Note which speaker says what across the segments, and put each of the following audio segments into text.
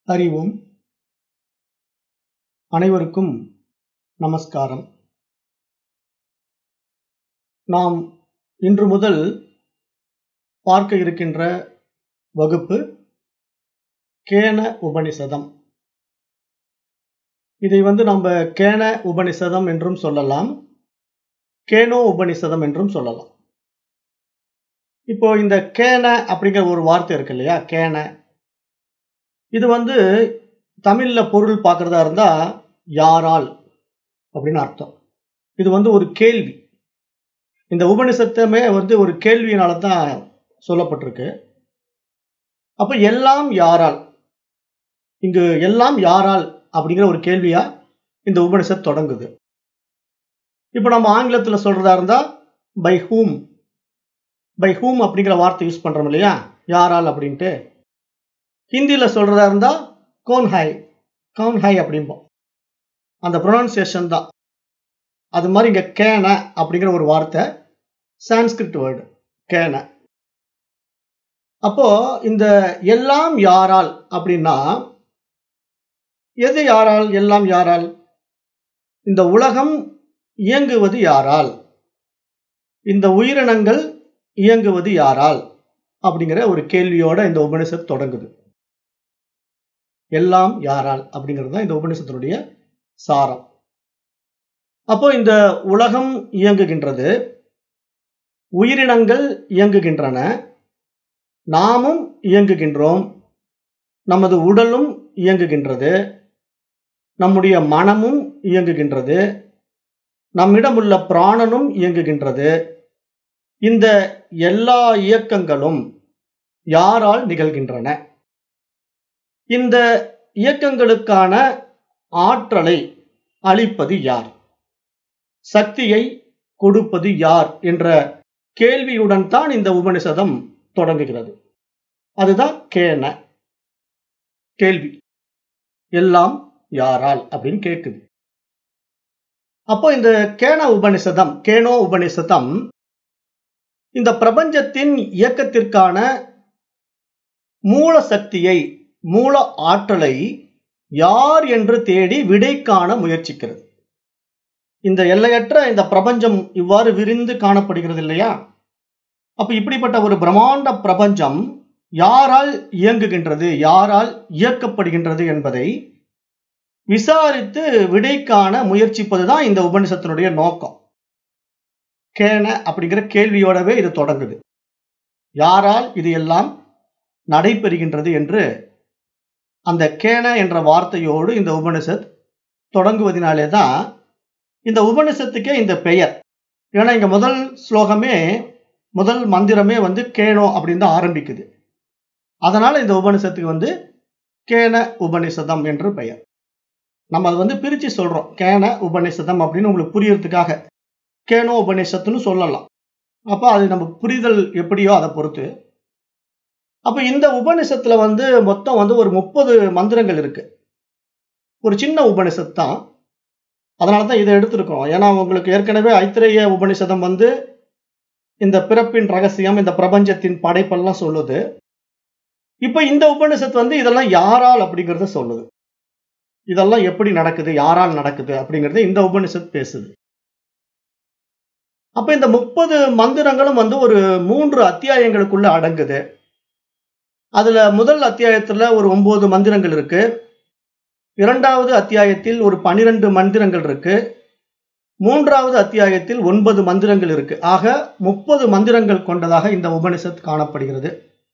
Speaker 1: அறிவோம் அனைவருக்கும் நமஸ்காரம் நாம் இன்று முதல் பார்க்க இருக்கின்ற வகுப்பு கேன உபனிஷதம் இதை வந்து நம்ம கேன உபனிஷதம் என்றும் சொல்லலாம் கேனோ உபனிஷதம் என்றும் சொல்லலாம் இப்போ இந்த கேன அப்படிங்கிற ஒரு வார்த்தை இருக்கு இல்லையா கேன இது வந்து தமிழ்ல பொருள் பார்க்கறதா இருந்தா யாரால் அப்படின்னு அர்த்தம் இது வந்து ஒரு கேள்வி இந்த உபனிஷத்தமே வந்து ஒரு கேள்வியினால தான் சொல்லப்பட்டிருக்கு அப்ப எல்லாம் யாரால் இங்கு எல்லாம் யாரால் அப்படிங்கிற ஒரு கேள்வியா இந்த உபனிஷத் தொடங்குது இப்ப நம்ம ஆங்கிலத்துல சொல்றதா இருந்தா பை ஹூம் பை ஹூம் அப்படிங்கிற வார்த்தை யூஸ் பண்றோம் இல்லையா யாரால் அப்படின்ட்டு ஹிந்தியில சொல்றதா இருந்தா கோன் ஹாய் கவுன் ஹாய் அப்படிம்போம் அந்த ப்ரொனன்சியேஷன் தான் அது மாதிரி இங்க கேன அப்படிங்கிற ஒரு வார்த்தை சான்ஸ்கிரிட் வேர்டு கேன அப்போ இந்த எல்லாம் யாரால் அப்படின்னா எது யாரால் எல்லாம் யாரால் இந்த உலகம் இயங்குவது யாரால் இந்த உயிரினங்கள் இயங்குவது யாரால் அப்படிங்கிற ஒரு கேள்வியோட இந்த உபனிஷத் தொடங்குது எல்லாம் யாரால் அப்படிங்கிறது தான் இந்த உபனிஷத்தினுடைய சாரம் அப்போ இந்த உலகம் இயங்குகின்றது உயிரினங்கள் இயங்குகின்றன நாமும் இயங்குகின்றோம் நமது உடலும் இயங்குகின்றது நம்முடைய மனமும் இயங்குகின்றது நம்மிடம் உள்ள பிராணனும் இயங்குகின்றது இந்த எல்லா இயக்கங்களும் யாரால் நிகழ்கின்றன இந்த இயக்கங்களுக்கான ஆற்றலை அளிப்பது யார் சக்தியை கொடுப்பது யார் என்ற கேள்வியுடன் தான் இந்த உபனிஷதம் தொடங்குகிறது அதுதான் கேன கேள்வி எல்லாம் யாரால் அப்படின்னு கேட்குது அப்போ இந்த கேன உபனிஷதம் கேனோ உபனிஷதம் இந்த பிரபஞ்சத்தின் இயக்கத்திற்கான மூல சக்தியை மூல ஆற்றலை யார் என்று தேடி விடை காண முயற்சிக்கிறது இந்த எல்லையற்ற இந்த பிரபஞ்சம் இவ்வாறு விரிந்து காணப்படுகிறது இல்லையா அப்ப இப்படிப்பட்ட ஒரு பிரம்மாண்ட பிரபஞ்சம் யாரால் இயங்குகின்றது யாரால் இயக்கப்படுகின்றது என்பதை விசாரித்து விடை காண முயற்சிப்பதுதான் இந்த உபனிஷத்தினுடைய நோக்கம் கேன அப்படிங்கிற கேள்வியோடவே இது தொடங்குது யாரால் இது எல்லாம் நடைபெறுகின்றது என்று அந்த கேன என்ற வார்த்தையோடு இந்த உபனிஷத் தொடங்குவதனாலே தான் இந்த உபனிஷத்துக்கே இந்த பெயர் ஏன்னா இங்க முதல் ஸ்லோகமே முதல் மந்திரமே வந்து கேனோ அப்படின்னு தான் ஆரம்பிக்குது அதனால இந்த உபனிஷத்துக்கு வந்து கேன உபனிஷதம் என்று பெயர் நம்ம அதை வந்து பிரிச்சு சொல்றோம் கேன உபனிஷதம் அப்படின்னு உங்களுக்கு புரியறதுக்காக கேனோ உபனிஷத்துன்னு சொல்லலாம் அப்போ அது நம்ம புரிதல் எப்படியோ அதை பொறுத்து அப்ப இந்த உபனிஷத்துல வந்து மொத்தம் வந்து ஒரு முப்பது மந்திரங்கள் இருக்கு ஒரு சின்ன உபனிஷத் தான் அதனால தான் இதை எடுத்திருக்கோம் ஏன்னா உங்களுக்கு ஏற்கனவே ஐத்திரேய உபனிஷதம் வந்து இந்த பிறப்பின் ரகசியம் இந்த பிரபஞ்சத்தின் படைப்பெல்லாம் சொல்லுது இப்ப இந்த உபனிஷத் வந்து இதெல்லாம் யாரால் அப்படிங்கறத சொல்லுது இதெல்லாம் எப்படி நடக்குது யாரால் நடக்குது அப்படிங்கறத இந்த உபனிஷத் பேசுது அப்ப இந்த முப்பது மந்திரங்களும் வந்து ஒரு மூன்று அத்தியாயங்களுக்குள்ள அடங்குது அதுல முதல் அத்தியாயத்துல ஒரு ஒன்பது மந்திரங்கள் இருக்கு இரண்டாவது அத்தியாயத்தில் ஒரு பனிரெண்டு மந்திரங்கள் இருக்கு மூன்றாவது அத்தியாயத்தில் ஒன்பது மந்திரங்கள் இருக்கு ஆக முப்பது மந்திரங்கள் கொண்டதாக இந்த உபனிஷத் காணப்படுகிறது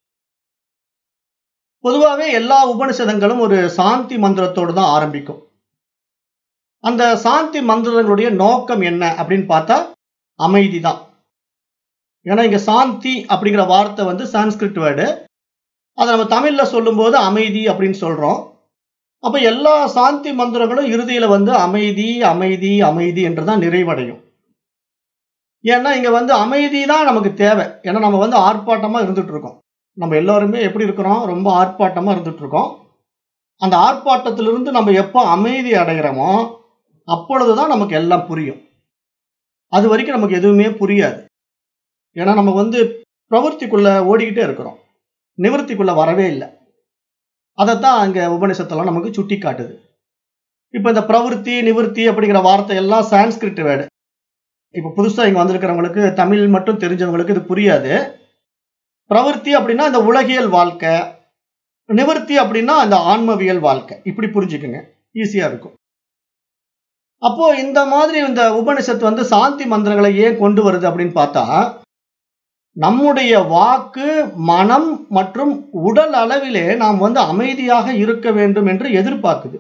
Speaker 1: பொதுவாகவே எல்லா உபனிஷதங்களும் ஒரு சாந்தி மந்திரத்தோடு தான் ஆரம்பிக்கும் அந்த சாந்தி மந்திரங்களுடைய நோக்கம் என்ன அப்படின்னு பார்த்தா அமைதி தான் ஏன்னா இங்க சாந்தி அப்படிங்கிற வார்த்தை வந்து சான்ஸ்கிரிட் வேர்டு அதை நம்ம தமிழ்ல சொல்லும்போது அமைதி அப்படின்னு சொல்றோம் அப்ப எல்லா சாந்தி மந்திரங்களும் இறுதியில வந்து அமைதி அமைதி அமைதி என்றுதான் நிறைவடையும் ஏன்னா இங்க வந்து அமைதி தான் நமக்கு தேவை ஏன்னா நம்ம வந்து ஆர்ப்பாட்டமா இருந்துட்டு இருக்கோம் நம்ம எல்லாருமே எப்படி இருக்கிறோம் ரொம்ப ஆர்ப்பாட்டமா இருந்துட்டு இருக்கோம் அந்த ஆர்ப்பாட்டத்திலிருந்து நம்ம எப்போ அமைதி அடைகிறோமோ அப்பொழுதுதான் நமக்கு எல்லாம் புரியும் அது வரைக்கும் நமக்கு எதுவுமே புரியாது ஏன்னா நம்ம வந்து பிரவൃத்திக்குள்ள ஓடிக்கிட்டே இருக்கிறோம் நிவர்த்திக்குள்ள வரவே இல்லை அதைத்தான் அங்க உபனிஷத்தெல்லாம் நமக்கு சுட்டி காட்டுது இப்ப இந்த பிரவருத்தி நிவர்த்தி அப்படிங்கிற வார்த்தை எல்லாம் சான்ஸ்கிரிட் வேர்டு இப்ப புதுசா இங்க வந்திருக்கிறவங்களுக்கு தமிழ் மட்டும் தெரிஞ்சவங்களுக்கு இது புரியாது பிரவருத்தி அப்படின்னா இந்த உலகியல் வாழ்க்கை நிவர்த்தி அப்படின்னா அந்த ஆன்மவியல் வாழ்க்கை இப்படி புரிஞ்சுக்குங்க ஈஸியா இருக்கும் அப்போ இந்த மாதிரி இந்த உபனிஷத்து வந்து சாந்தி மந்திரங்களை ஏன் கொண்டு வருது அப்படின்னு பார்த்தா நம்முடைய வாக்கு மனம் மற்றும் உடல் அளவிலே நாம் வந்து அமைதியாக இருக்க வேண்டும் என்று எதிர்பார்க்குது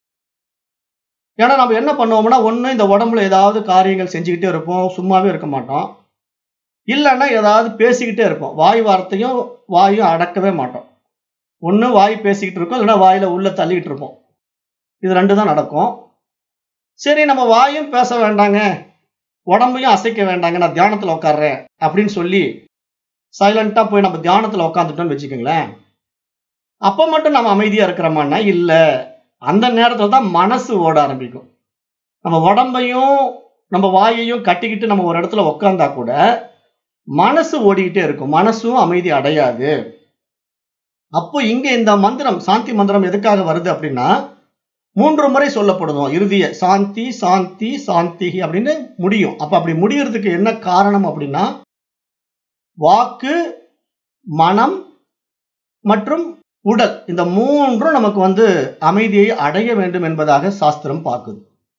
Speaker 1: ஏன்னா நம்ம என்ன பண்ணுவோம்னா ஒண்ணு இந்த உடம்புல ஏதாவது காரியங்கள் செஞ்சுக்கிட்டே இருப்போம் சும்மாவே இருக்க மாட்டோம் இல்லைன்னா ஏதாவது பேசிக்கிட்டே இருப்போம் வாய் வார்த்தையும் வாயும் அடக்கவே மாட்டோம் ஒண்ணு வாய் பேசிக்கிட்டு இருக்கோம் இல்லைன்னா வாயில உள்ள தள்ளிக்கிட்டு இருப்போம் இது ரெண்டு தான் நடக்கும் சரி நம்ம வாயும் பேச வேண்டாங்க உடம்பையும் அசைக்க வேண்டாங்க நான் தியானத்துல உட்கார்றேன் அப்படின்னு சொல்லி சைலண்டா போய் நம்ம தியானத்துல உட்காந்துட்டோம்னு வச்சுக்கோங்களேன் அப்ப மட்டும் நம்ம அமைதியா இருக்கிறோமான்னா இல்ல அந்த நேரத்துல தான் மனசு ஓட ஆரம்பிக்கும் நம்ம உடம்பையும் நம்ம வாயையும் கட்டிக்கிட்டு நம்ம ஒரு இடத்துல உட்காந்தா கூட மனசு ஓடிக்கிட்டே இருக்கும் மனசும் அமைதி அடையாது அப்போ இங்க இந்த மந்திரம் சாந்தி மந்திரம் எதுக்காக வருது அப்படின்னா மூன்று முறை சொல்லப்படுதும் இறுதிய சாந்தி சாந்தி சாந்தி அப்படின்னு முடியும் அப்ப அப்படி முடியறதுக்கு என்ன காரணம் அப்படின்னா வாக்கு மனம் மற்றும் உடல் இந்த மூன்றும் நமக்கு வந்து அமைதியை அடைய வேண்டும் என்பதாக சாஸ்திரம் பார்க்குது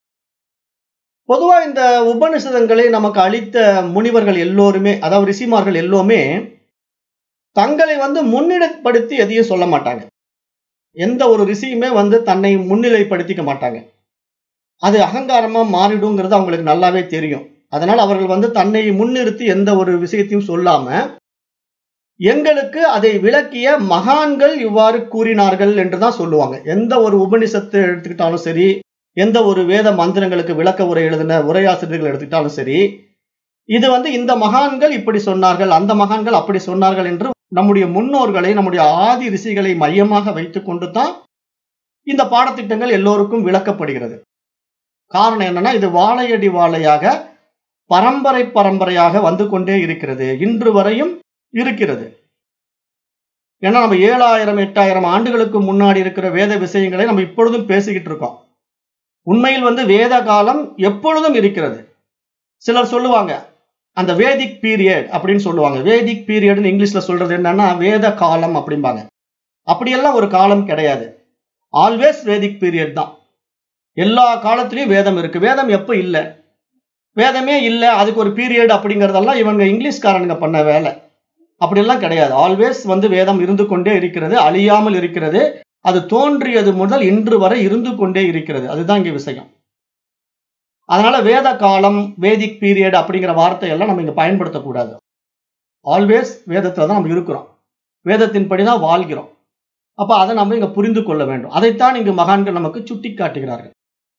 Speaker 1: பொதுவா இந்த உபனிஷதங்களை நமக்கு அளித்த முனிவர்கள் எல்லோருமே அதாவது ரிஷிமார்கள் எல்லோருமே தங்களை வந்து முன்னிலைப்படுத்தி எதையும் சொல்ல மாட்டாங்க எந்த ஒரு ரிஷியுமே வந்து தன்னை முன்னிலைப்படுத்திக்க மாட்டாங்க அது அகங்காரமா மாறிடுங்கிறது அவங்களுக்கு நல்லாவே தெரியும் அதனால் அவர்கள் வந்து தன்னை முன்னிறுத்தி எந்த ஒரு விஷயத்தையும் சொல்லாம எங்களுக்கு அதை விளக்கிய மகான்கள் இவ்வாறு கூறினார்கள் என்று தான் சொல்லுவாங்க எந்த ஒரு உபனிஷத்தை எடுத்துக்கிட்டாலும் சரி எந்த ஒரு வேத மந்திரங்களுக்கு விளக்க உரை எழுதின உரையாசிரியர்கள் எடுத்துக்கிட்டாலும் சரி இது வந்து இந்த மகான்கள் இப்படி சொன்னார்கள் அந்த மகான்கள் அப்படி சொன்னார்கள் என்று நம்முடைய முன்னோர்களை நம்முடைய ஆதி ரிஷிகளை மையமாக வைத்துக் கொண்டு தான் இந்த பாடத்திட்டங்கள் எல்லோருக்கும் விளக்கப்படுகிறது காரணம் என்னன்னா இது வாழையடி வாழையாக பரம்பரை பரம்பரையாக வந்து கொண்டே இருக்கிறது இன்று வரையும் இருக்கிறது ஏன்னா நம்ம ஏழாயிரம் எட்டாயிரம் ஆண்டுகளுக்கு முன்னாடி இருக்கிற வேத விஷயங்களை நம்ம இப்பொழுதும் பேசிக்கிட்டு இருக்கோம் உண்மையில் வந்து வேத காலம் எப்பொழுதும் இருக்கிறது சிலர் சொல்லுவாங்க அந்த வேதிக் பீரியட் அப்படின்னு சொல்லுவாங்க வேதிக் பீரியட்னு இங்கிலீஷ்ல சொல்றது என்னன்னா வேத காலம் அப்படிம்பாங்க அப்படியெல்லாம் ஒரு காலம் கிடையாது ஆல்வேஸ் வேதிக் பீரியட் தான் எல்லா காலத்திலயும் வேதம் இருக்கு வேதம் எப்ப இல்லை வேதமே இல்லை அதுக்கு ஒரு பீரியட் அப்படிங்கறதெல்லாம் இவங்க இங்கிலீஷ்காரனுங்க பண்ண வேலை அப்படியெல்லாம் கிடையாது ஆல்வேஸ் வந்து வேதம் இருந்து கொண்டே இருக்கிறது அழியாமல் இருக்கிறது அது தோன்றியது முதல் இன்று வரை இருந்து கொண்டே இருக்கிறது அதுதான் இங்க விஷயம் அதனால வேத காலம் வேதிக் பீரியட் அப்படிங்கிற வார்த்தையெல்லாம் நம்ம இங்க பயன்படுத்தக்கூடாது ஆல்வேஸ் வேதத்துல தான் நம்ம இருக்கிறோம் வேதத்தின்படி தான் வாழ்கிறோம் அப்ப அதை நம்ம இங்க புரிந்து கொள்ள வேண்டும் அதைத்தான் இங்கு மகான்கள் நமக்கு சுட்டி காட்டுகிறார்கள்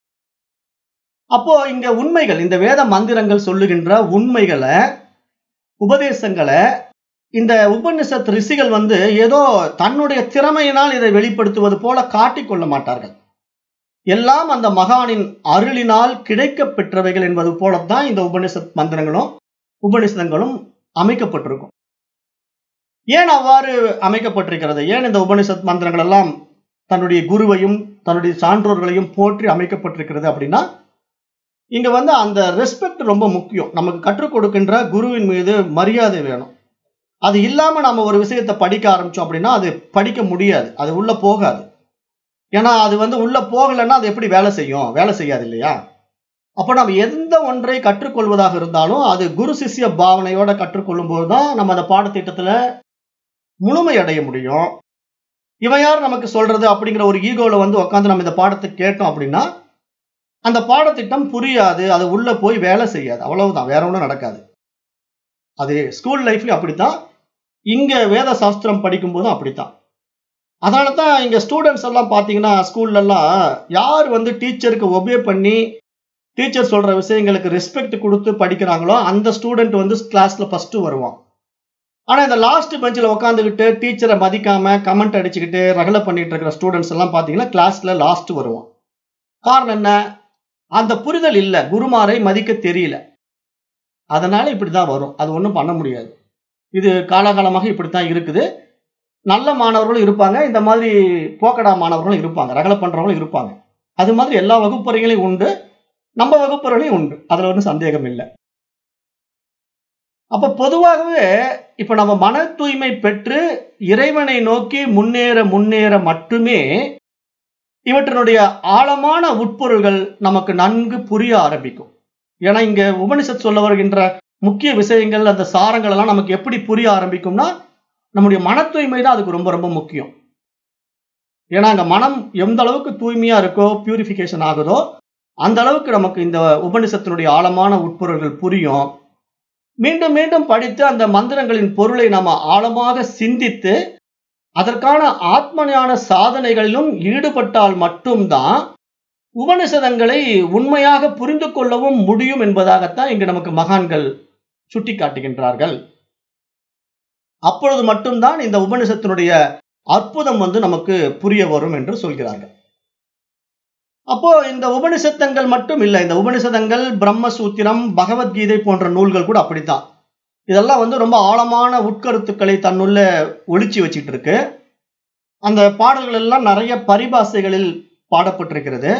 Speaker 1: அப்போ இங்க உண்மைகள் இந்த வேத மந்திரங்கள் சொல்லுகின்ற உண்மைகளை உபதேசங்களை இந்த உபனிஷத் ரிஷிகள் வந்து ஏதோ தன்னுடைய திறமையினால் இதை வெளிப்படுத்துவது போல காட்டிக்கொள்ள மாட்டார்கள் எல்லாம் அந்த மகானின் அருளினால் கிடைக்க பெற்றவைகள் என்பது போலத்தான் இந்த உபனிஷத் மந்திரங்களும் உபனிஷதங்களும் அமைக்கப்பட்டிருக்கும் ஏன் அவ்வாறு அமைக்கப்பட்டிருக்கிறது ஏன் இந்த உபனிஷத் மந்திரங்கள் எல்லாம் தன்னுடைய குருவையும் தன்னுடைய சான்றோர்களையும் போற்றி அமைக்கப்பட்டிருக்கிறது அப்படின்னா இங்க வந்து அந்த ரெஸ்பெக்ட் ரொம்ப முக்கியம் நமக்கு கற்றுக் கொடுக்கின்ற குருவின் மீது மரியாதை வேணும் அது இல்லாம நம்ம ஒரு விஷயத்தை படிக்க ஆரம்பிச்சோம் அப்படின்னா அது படிக்க முடியாது அது உள்ள போகாது ஏன்னா அது வந்து உள்ள போகலைன்னா அது எப்படி வேலை செய்யும் வேலை செய்யாது இல்லையா அப்போ நம்ம எந்த ஒன்றை கற்றுக்கொள்வதாக இருந்தாலும் அது குரு சிஷ்ய பாவனையோட கற்றுக்கொள்ளும் போது தான் நம்ம அந்த பாடத்திட்டத்துல முழுமை அடைய முடியும் இவன் யார் நமக்கு சொல்றது அப்படிங்கிற ஒரு ஈகோல வந்து உட்காந்து நம்ம இந்த பாடத்தை கேட்டோம் அப்படின்னா அந்த பாடத்திட்டம் புரியாது அது உள்ள போய் வேலை செய்யாது அவ்வளவுதான் வேற ஒன்றும் நடக்காது அது ஸ்கூல் லைஃப்லயும் அப்படித்தான் இங்க வேத சாஸ்திரம் படிக்கும் போதும் அப்படித்தான் அதனால தான் இங்க ஸ்டூடெண்ட்ஸ் எல்லாம் பாத்தீங்கன்னா ஸ்கூல்ல எல்லாம் யார் வந்து டீச்சருக்கு ஒபே பண்ணி டீச்சர் சொல்ற விஷயங்களுக்கு ரெஸ்பெக்ட் கொடுத்து படிக்கிறாங்களோ அந்த ஸ்டூடெண்ட் வந்து கிளாஸ்ல ஃபர்ஸ்ட் வருவான் ஆனா இந்த லாஸ்ட் பெஞ்சில் உட்காந்துக்கிட்டு டீச்சரை மதிக்காம கமெண்ட் அடிச்சுக்கிட்டு ரகலை பண்ணிட்டு இருக்கிற ஸ்டூடெண்ட்ஸ் எல்லாம் பாத்தீங்கன்னா கிளாஸ்ல லாஸ்ட் வருவான் காரணம் என்ன அந்த புரிதல் இல்லை குருமாரை மதிக்க தெரியல அதனால இப்படிதான் வரும் அது ஒன்றும் பண்ண முடியாது இது காலகாலமாக இப்படித்தான் இருக்குது நல்ல மாணவர்களும் இருப்பாங்க இந்த மாதிரி போக்கடா மாணவர்களும் இருப்பாங்க ரகலை பண்றவங்களும் இருப்பாங்க அது மாதிரி எல்லா வகுப்பறைகளையும் உண்டு நம்ம வகுப்பறைகளையும் உண்டு அதுல ஒன்றும் சந்தேகம் இல்லை அப்ப பொதுவாகவே இப்ப நம்ம மன தூய்மை பெற்று இறைவனை நோக்கி முன்னேற முன்னேற மட்டுமே இவற்றினுடைய ஆழமான உட்பொருள்கள் நமக்கு நன்கு புரிய ஆரம்பிக்கும் ஏன்னா இங்க உபனிஷத் சொல்ல வருகின்ற முக்கிய விஷயங்கள் அந்த சாரங்கள் எல்லாம் நமக்கு எப்படி புரிய ஆரம்பிக்கும்னா நம்முடைய மன தூய்மை தான் அதுக்கு ரொம்ப ரொம்ப முக்கியம் ஏன்னா அங்க மனம் எந்த அளவுக்கு தூய்மையா இருக்கோ பியூரிஃபிகேஷன் ஆகுதோ அந்த அளவுக்கு நமக்கு இந்த உபனிஷத்தினுடைய ஆழமான உட்பொருள்கள் புரியும் மீண்டும் மீண்டும் படித்து அந்த மந்திரங்களின் பொருளை நாம ஆழமாக சிந்தித்து அதற்கான ஆத்ம ஞான சாதனைகளிலும் ஈடுபட்டால் மட்டும்தான் உபனிஷதங்களை உண்மையாக புரிந்து கொள்ளவும் முடியும் என்பதாகத்தான் இங்கு நமக்கு மகான்கள் சுட்டி காட்டுகின்றார்கள் அப்பொழுது மட்டும்தான் இந்த உபனிஷத்தினுடைய அற்புதம் வந்து நமக்கு புரிய வரும் என்று சொல்கிறார்கள் அப்போ இந்த உபனிஷத்தங்கள் மட்டும் இல்லை இந்த உபனிஷதங்கள் பிரம்மசூத்திரம் பகவத்கீதை போன்ற நூல்கள் கூட அப்படித்தான் இதெல்லாம் வந்து ரொம்ப ஆழமான உட்கருத்துக்களை தன்னுள்ள ஒளிச்சு வச்சிட்டு இருக்கு அந்த பாடல்கள் எல்லாம் நிறைய பரிபாசைகளில் பாடப்பட்டிருக்கிறது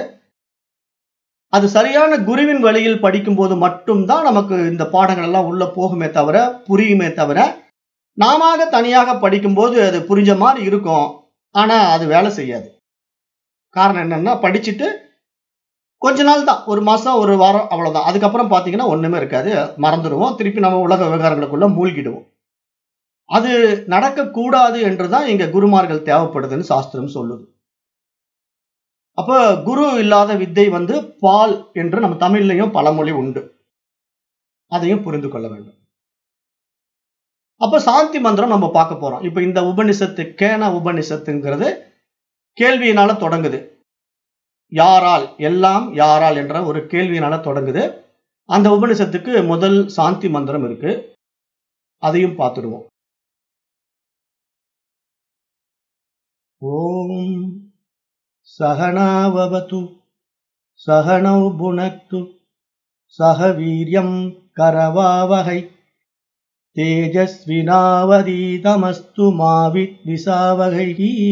Speaker 1: அது சரியான குருவின் வழியில் படிக்கும்போது மட்டும்தான் நமக்கு இந்த பாடங்கள் எல்லாம் உள்ள போகுமே தவிர புரியுமே தவிர நாம தனியாக படிக்கும்போது அது புரிஞ்ச மாதிரி இருக்கும் ஆனா அது வேலை செய்யாது காரணம் என்னன்னா படிச்சுட்டு கொஞ்ச நாள் தான் ஒரு மாசம் ஒரு வாரம் அவ்வளவுதான் அதுக்கப்புறம் பாத்தீங்கன்னா ஒண்ணுமே இருக்காது மறந்துடுவோம் திருப்பி நம்ம உலக விவகாரங்களுக்குள்ள மூழ்கிடுவோம் அது நடக்கக்கூடாது என்றுதான் இங்க குருமார்கள் தேவைப்படுதுன்னு சாஸ்திரம் சொல்லுது அப்ப குரு இல்லாத வித்தை வந்து பால் என்று நம்ம தமிழ்லையும் பழமொழி உண்டு அதையும் புரிந்து கொள்ள வேண்டும் அப்ப சாந்தி மந்திரம் நம்ம பார்க்க போறோம் இப்ப இந்த உபனிஷத்து கேன உபனிஷத்துங்கிறது கேள்வியினால தொடங்குது யாரால் எல்லாம் யாரால் என்ற ஒரு கேள்வியினால தொடங்குது அந்த உபனிஷத்துக்கு முதல் சாந்தி மந்திரம் இருக்கு அதையும் பார்த்துடுவோம் ஓம் சகனாவவது சகனௌ புனக்து சக வீரியம் கரவாவகை தேஜஸ்வினாவதீதமஸ்து மாவித் விசாவகை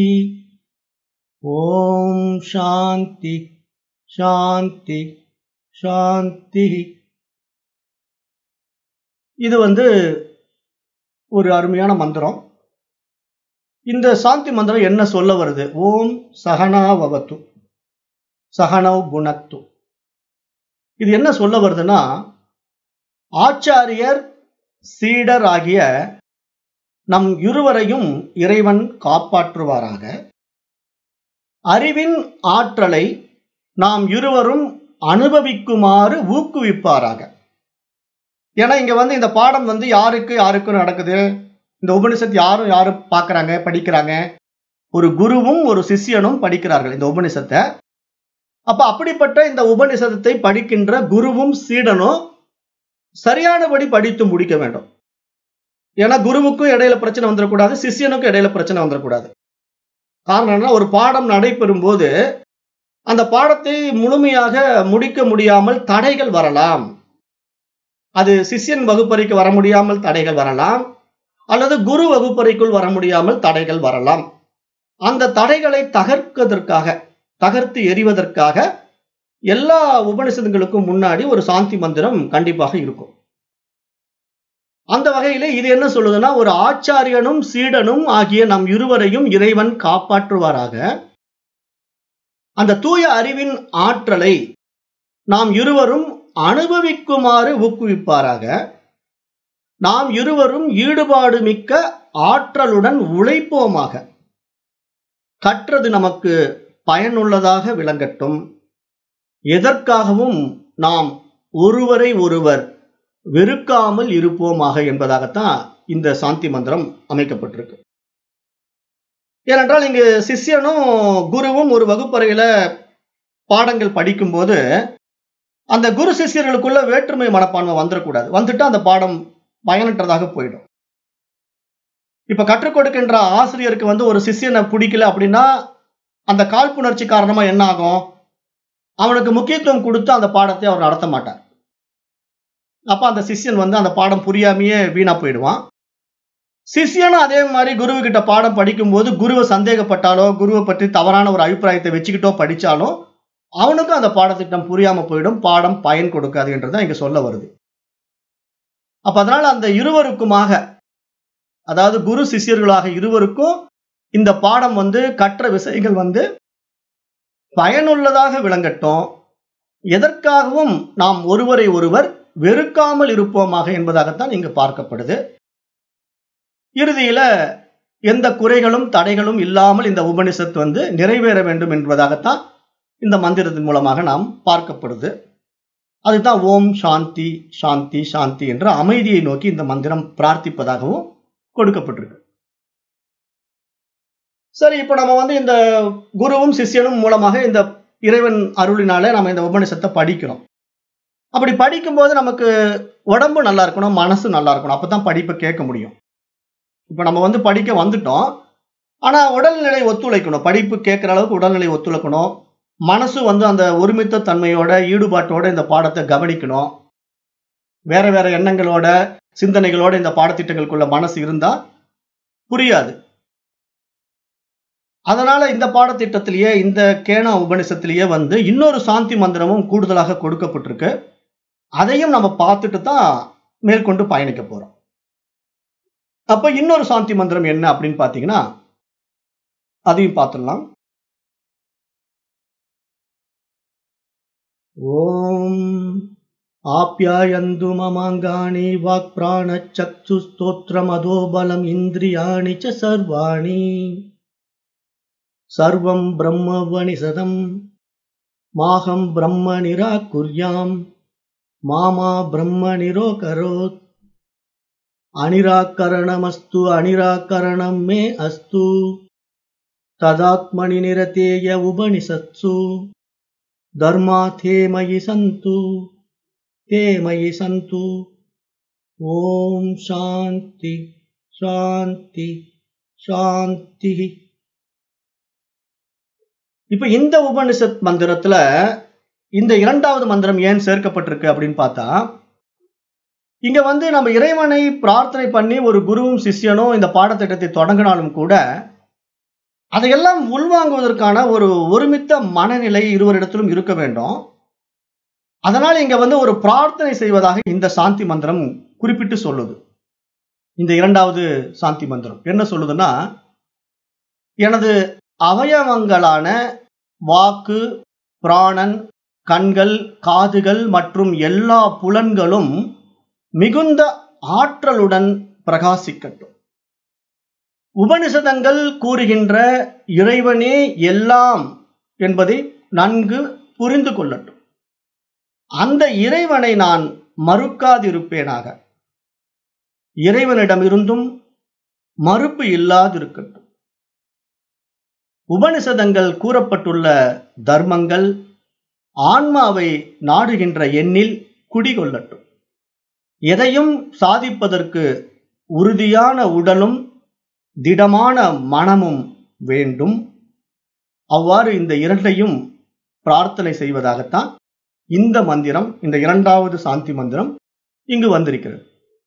Speaker 1: ஓம் சாந்தி சாந்தி சாந்தி இது வந்து ஒரு அருமையான மந்திரம் இந்த சாந்தி மந்திரம் என்ன சொல்ல வருது ஓம் சகனாவவத்து சகனவ் குணத்து இது என்ன சொல்ல வருதுன்னா ஆச்சாரியர் சீடர் ஆகிய நம் இருவரையும் இறைவன் காப்பாற்றுவாராக அறிவின் ஆற்றலை நாம் இருவரும் அனுபவிக்குமாறு ஊக்குவிப்பாராக ஏன்னா இங்க வந்து இந்த பாடம் வந்து யாருக்கு யாருக்கும் நடக்குது இந்த உபனிஷத் யாரும் யாரும் பார்க்கறாங்க படிக்கிறாங்க ஒரு குருவும் ஒரு சிஷ்யனும் படிக்கிறார்கள் இந்த உபனிஷத்தை அப்ப அப்படிப்பட்ட இந்த உபனிஷதத்தை படிக்கின்ற குருவும் சீடனும் சரியானபடி படித்து முடிக்க வேண்டும் ஏன்னா குருவுக்கும் இடையில பிரச்சனை வந்துடக்கூடாது சிஷ்யனுக்கும் இடையில பிரச்சனை வந்துடக்கூடாது காரணம் என்ன ஒரு பாடம் நடைபெறும் போது அந்த பாடத்தை முழுமையாக முடிக்க முடியாமல் தடைகள் வரலாம் அது சிஷ்யன் வகுப்பறைக்கு வர முடியாமல் தடைகள் வரலாம் அல்லது குரு வகுப்பறைக்குள் வர முடியாமல் தடைகள் வரலாம் அந்த தடைகளை தகர்ப்பதற்காக தகர்த்து எறிவதற்காக எல்லா உபனிஷதங்களுக்கும் முன்னாடி ஒரு சாந்தி மந்திரம் கண்டிப்பாக இருக்கும் அந்த வகையில இது என்ன சொல்லுதுன்னா ஒரு ஆச்சாரியனும் சீடனும் ஆகிய நம் இருவரையும் இறைவன் காப்பாற்றுவாராக அந்த தூய அறிவின் ஆற்றலை நாம் இருவரும் அனுபவிக்குமாறு ஊக்குவிப்பாராக நாம் இருவரும் ஈடுபாடு மிக்க ஆற்றலுடன் உழைப்போமாக கற்றது நமக்கு பயனுள்ளதாக விளங்கட்டும் எதற்காகவும் நாம் ஒருவரை ஒருவர் வெறுக்காமல் இருப்போமாக என்பதாகத்தான் இந்த சாந்தி மந்திரம் அமைக்கப்பட்டிருக்கு ஏனென்றால் இங்கு சிஷ்யனும் குருவும் ஒரு வகுப்பறையில பாடங்கள் படிக்கும்போது அந்த குரு சிஷ்யர்களுக்குள்ள வேற்றுமை மனப்பான்மை வந்துடக்கூடாது வந்துட்டு அந்த பாடம் பயனற்றதாக போயிடும் இப்ப கற்றுக் கொடுக்கின்ற ஆசிரியருக்கு வந்து ஒரு சிஷ்யனை பிடிக்கல அப்படின்னா அந்த காழ்ப்புணர்ச்சி காரணமா என்ன ஆகும் அவனுக்கு முக்கியத்துவம் கொடுத்து அந்த பாடத்தை அவர் நடத்த மாட்டார் அப்ப அந்த சிஷ்யன் வந்து அந்த பாடம் புரியாமையே வீணா போயிடுவான் சிஷ்யனும் அதே மாதிரி குருவு கிட்ட பாடம் படிக்கும்போது குருவை சந்தேகப்பட்டாலோ குருவை பற்றி தவறான ஒரு அபிப்பிராயத்தை வச்சுக்கிட்டோ படிச்சாலும் அவனுக்கும் அந்த பாடத்திட்டம் புரியாம போயிடும் பாடம் பயன் கொடுக்காது என்றுதான் இங்க சொல்ல வருது அப்ப அதனால அந்த இருவருக்குமாக அதாவது குரு சிஷ்யர்களாக இருவருக்கும் இந்த பாடம் வந்து கற்ற விஷயங்கள் வந்து பயனுள்ளதாக விளங்கட்டும் எதற்காகவும் நாம் ஒருவரை ஒருவர் வெறுக்காமல் இருப்போமாக என்பதாகத்தான் இங்கு பார்க்கப்படுது இறுதியில எந்த குறைகளும் தடைகளும் இல்லாமல் இந்த உபனிஷத் வந்து நிறைவேற வேண்டும் என்பதாகத்தான் இந்த மந்திரத்தின் மூலமாக நாம் பார்க்கப்படுது அதுதான் ஓம் சாந்தி சாந்தி சாந்தி என்ற அமைதியை நோக்கி இந்த மந்திரம் பிரார்த்திப்பதாகவும் கொடுக்கப்பட்டிருக்கு சரி இப்போ நம்ம வந்து இந்த குருவும் சிஷ்யனும் மூலமாக இந்த இறைவன் அருளினால நம்ம இந்த உபனிஷத்தை படிக்கிறோம் அப்படி படிக்கும்போது நமக்கு உடம்பு நல்லா இருக்கணும் மனசு நல்லா இருக்கணும் அப்பதான் படிப்பை கேட்க முடியும் இப்போ நம்ம வந்து படிக்க வந்துட்டோம் ஆனா உடல்நிலை ஒத்துழைக்கணும் படிப்பு கேட்குற அளவுக்கு உடல்நிலை ஒத்துழைக்கணும் மனசு வந்து அந்த ஒருமித்த தன்மையோட ஈடுபாட்டோட இந்த பாடத்தை கவனிக்கணும் வேற வேற எண்ணங்களோட சிந்தனைகளோட இந்த பாடத்திட்டங்களுக்குள்ள மனசு இருந்தா புரியாது அதனால இந்த பாடத்திட்டத்திலேயே இந்த கேனா உபனிஷத்திலேயே வந்து இன்னொரு சாந்தி மந்திரமும் கூடுதலாக கொடுக்கப்பட்டிருக்கு அதையும் நம்ம பார்த்துட்டு தான் மேற்கொண்டு பயணிக்க போறோம் அப்ப இன்னொரு சாந்தி மந்திரம் என்ன அப்படின்னு பாத்தீங்கன்னா அதையும் பார்த்துடலாம் ஓம் ஆப்யாயந்து மமாங்காணி வாக் பிராண சக்ஷு ஸ்தோத்திரமதோ பலம் இந்திரியாணி ச சர்வாணி சர்வம் பிரம்மவனிசதம் மாகம் பிரம்ம நிராகுர்யாம் மாமா பிரம்ம நிரோகரோத் அனிராக்கரணமஸ்து அனிராக்கரணம் மே அஸ்து ததாத்மனி நிரதேய உபனிஷத்சு தர்மா தே மயி சந்து தே மயி சந்து ஓம் சாந்தி சாந்தி சாந்தி இப்ப இந்த உபனிஷத் மந்திரத்துல இந்த இரண்டாவது மந்திரம் ஏன் சேர்க்கப்பட்டிருக்கு அப்படின்னு பார்த்தா இங்க வந்து நம்ம இறைவனை பிரார்த்தனை பண்ணி ஒரு குருவும் சிஷ்யனும் இந்த பாடத்திட்டத்தை தொடங்கினாலும் கூட அதையெல்லாம் உள்வாங்குவதற்கான ஒரு ஒருமித்த மனநிலை இருவரிடத்திலும் இருக்க வேண்டும் அதனால் இங்க வந்து ஒரு பிரார்த்தனை செய்வதாக இந்த சாந்தி மந்திரம் குறிப்பிட்டு சொல்லுது இந்த இரண்டாவது சாந்தி மந்திரம் என்ன சொல்லுதுன்னா எனது அவயவங்களான வாக்கு பிராணன் கண்கள் காதுகள் மற்றும் எல்லா புலன்களும் மிகுந்த ஆற்றலுடன் பிரகாசிக்கட்டும் உபனிஷதங்கள் கூறுகின்ற இறைவனே எல்லாம் என்பதை நன்கு புரிந்து கொள்ளட்டும் அந்த இறைவனை நான் மறுக்காதிருப்பேனாக இறைவனிடமிருந்தும் மறுப்பு இல்லாதிருக்கட்டும் உபனிஷதங்கள் கூறப்பட்டுள்ள தர்மங்கள் ஆன்மாவை நாடுகின்ற எண்ணில் குடிகொள்ளட்டும் எதையும் சாதிப்பதற்கு உறுதியான உடலும் திடமான மனமும் வேண்டும் அவ்வாறு இந்த இரண்டையும் பிரார்த்தனை செய்வதாகத்தான் இந்த மந்திரம் இந்த இரண்டாவது சாந்தி மந்திரம் இங்கு வந்திருக்கிறது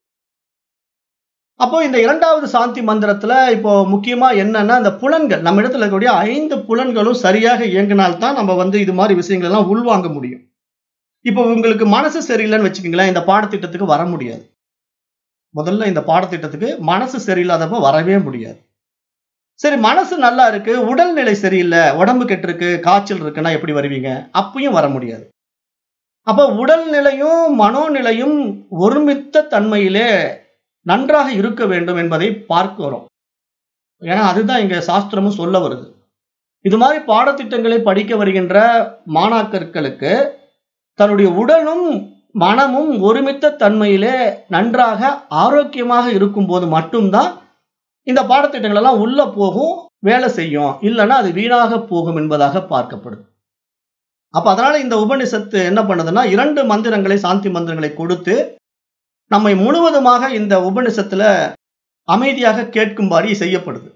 Speaker 1: அப்போ இந்த இரண்டாவது சாந்தி மந்திரத்துல இப்போ முக்கியமா என்னன்னா இந்த புலன்கள் நம்ம இடத்துல இருக்கக்கூடிய ஐந்து புலன்களும் சரியாக இயங்கினால்தான் நம்ம வந்து இது மாதிரி விஷயங்கள் எல்லாம் உள்வாங்க முடியும் இப்போ உங்களுக்கு மனசு சரியில்லைன்னு வச்சுக்கோங்களேன் இந்த பாடத்திட்டத்துக்கு வர முடியாது முதல்ல இந்த பாடத்திட்டத்துக்கு மனசு சரியில்லாதப்ப வரவே முடியாது சரி மனசு நல்லா இருக்கு உடல்நிலை சரியில்லை உடம்பு கெட்டிருக்கு காய்ச்சல் இருக்குன்னா எப்படி வருவீங்க அப்பயும் வர முடியாது அப்போ உடல்நிலையும் மனோநிலையும் ஒருமித்த தன்மையிலே நன்றாக இருக்க வேண்டும் என்பதை பார்க்கிறோம் ஏன்னா அதுதான் இங்க சாஸ்திரமும் சொல்ல வருது இது மாதிரி பாடத்திட்டங்களை படிக்க வருகின்ற மாணாக்கர்களுக்கு தன்னுடைய உடலும் மனமும் ஒருமித்த தன்மையிலே நன்றாக ஆரோக்கியமாக இருக்கும் போது மட்டும்தான் இந்த பாடத்திட்டங்கள் எல்லாம் உள்ள போகும் வேலை செய்யும் இல்லைன்னா அது வீணாக போகும் என்பதாக பார்க்கப்படுது அப்ப அதனால இந்த உபனிஷத்து என்ன பண்ணுதுன்னா இரண்டு மந்திரங்களை சாந்தி மந்திரங்களை கொடுத்து நம்மை முழுவதுமாக இந்த உபனிஷத்துல அமைதியாக கேட்கும்படி செய்யப்படுது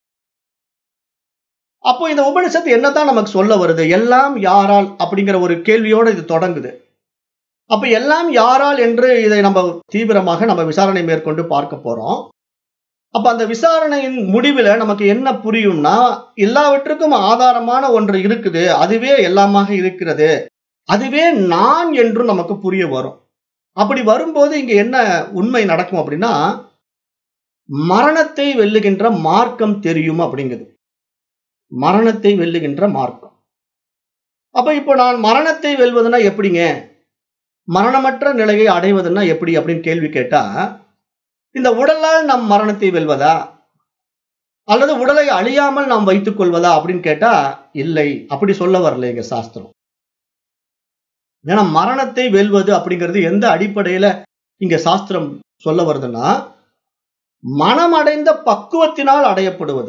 Speaker 1: அப்போ இந்த உபனிஷத்து என்னதான் நமக்கு சொல்ல வருது எல்லாம் யாரால் அப்படிங்கிற ஒரு கேள்வியோட இது தொடங்குது அப்ப எல்லாம் யாரால் என்று இதை நம்ம தீவிரமாக நம்ம விசாரணை மேற்கொண்டு பார்க்க போறோம் அப்ப அந்த விசாரணையின் முடிவுல நமக்கு என்ன புரியும்னா எல்லாவற்றுக்கும் ஆதாரமான ஒன்று இருக்குது அதுவே எல்லாமாக இருக்கிறது அதுவே நான் என்றும் நமக்கு புரிய வரும் அப்படி வரும்போது இங்க என்ன உண்மை நடக்கும் அப்படின்னா மரணத்தை வெல்லுகின்ற மார்க்கம் தெரியும் அப்படிங்குது மரணத்தை வெல்லுகின்ற மார்க்கம் அப்ப இப்போ நான் மரணத்தை வெல்வதுன்னா எப்படிங்க மரணமற்ற நிலையை அடைவதுன்னா எப்படி அப்படின்னு கேள்வி கேட்டா இந்த உடலால் நாம் மரணத்தை வெல்வதா அல்லது உடலை அழியாமல் நாம் வைத்துக் கொள்வதா அப்படின்னு கேட்டா இல்லை அப்படி சொல்ல வரல எங்க சாஸ்திரம் ஏன்னா மரணத்தை வெல்வது அப்படிங்கிறது எந்த அடிப்படையில இங்க சாஸ்திரம் சொல்ல வருதுன்னா மனமடைந்த பக்குவத்தினால் அடையப்படுவது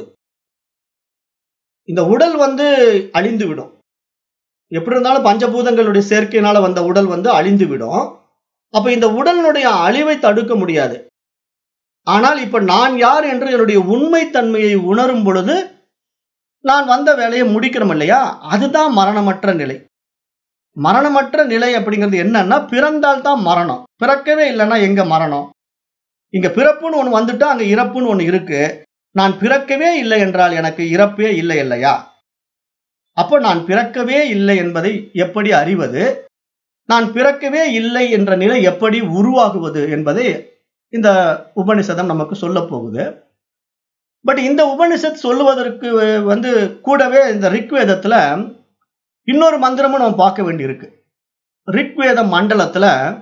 Speaker 1: இந்த உடல் வந்து அழிந்து விடும் எப்படி இருந்தாலும் பஞ்சபூதங்களுடைய சேர்க்கையினால வந்த உடல் வந்து அழிந்து விடும் அப்ப இந்த உடலினுடைய அழிவை தடுக்க முடியாது ஆனால் இப்ப நான் யார் என்று என்னுடைய உண்மை தன்மையை உணரும் பொழுது நான் வந்த வேலையை முடிக்கிறோம் இல்லையா அதுதான் மரணமற்ற நிலை மரணமற்ற நிலை அப்படிங்கிறது என்னன்னா பிறந்தால் தான் மரணம் பிறக்கவே இல்லைன்னா எங்க மரணம் இங்க பிறப்புன்னு ஒண்ணு வந்துட்டா அங்க இறப்புன்னு ஒண்ணு இருக்கு நான் பிறக்கவே இல்லை என்றால் எனக்கு இறப்பே இல்லை இல்லையா அப்போ நான் பிறக்கவே இல்லை என்பதை எப்படி அறிவது நான் பிறக்கவே இல்லை என்ற நிலை எப்படி உருவாகுவது என்பதை இந்த உபனிஷதம் நமக்கு சொல்ல போகுது பட் இந்த உபனிஷத் சொல்லுவதற்கு வந்து கூடவே இந்த ரிக்வேதத்துல இன்னொரு மந்திரமும் நம்ம பார்க்க வேண்டியிருக்கு ரிக்வேத மண்டலத்துல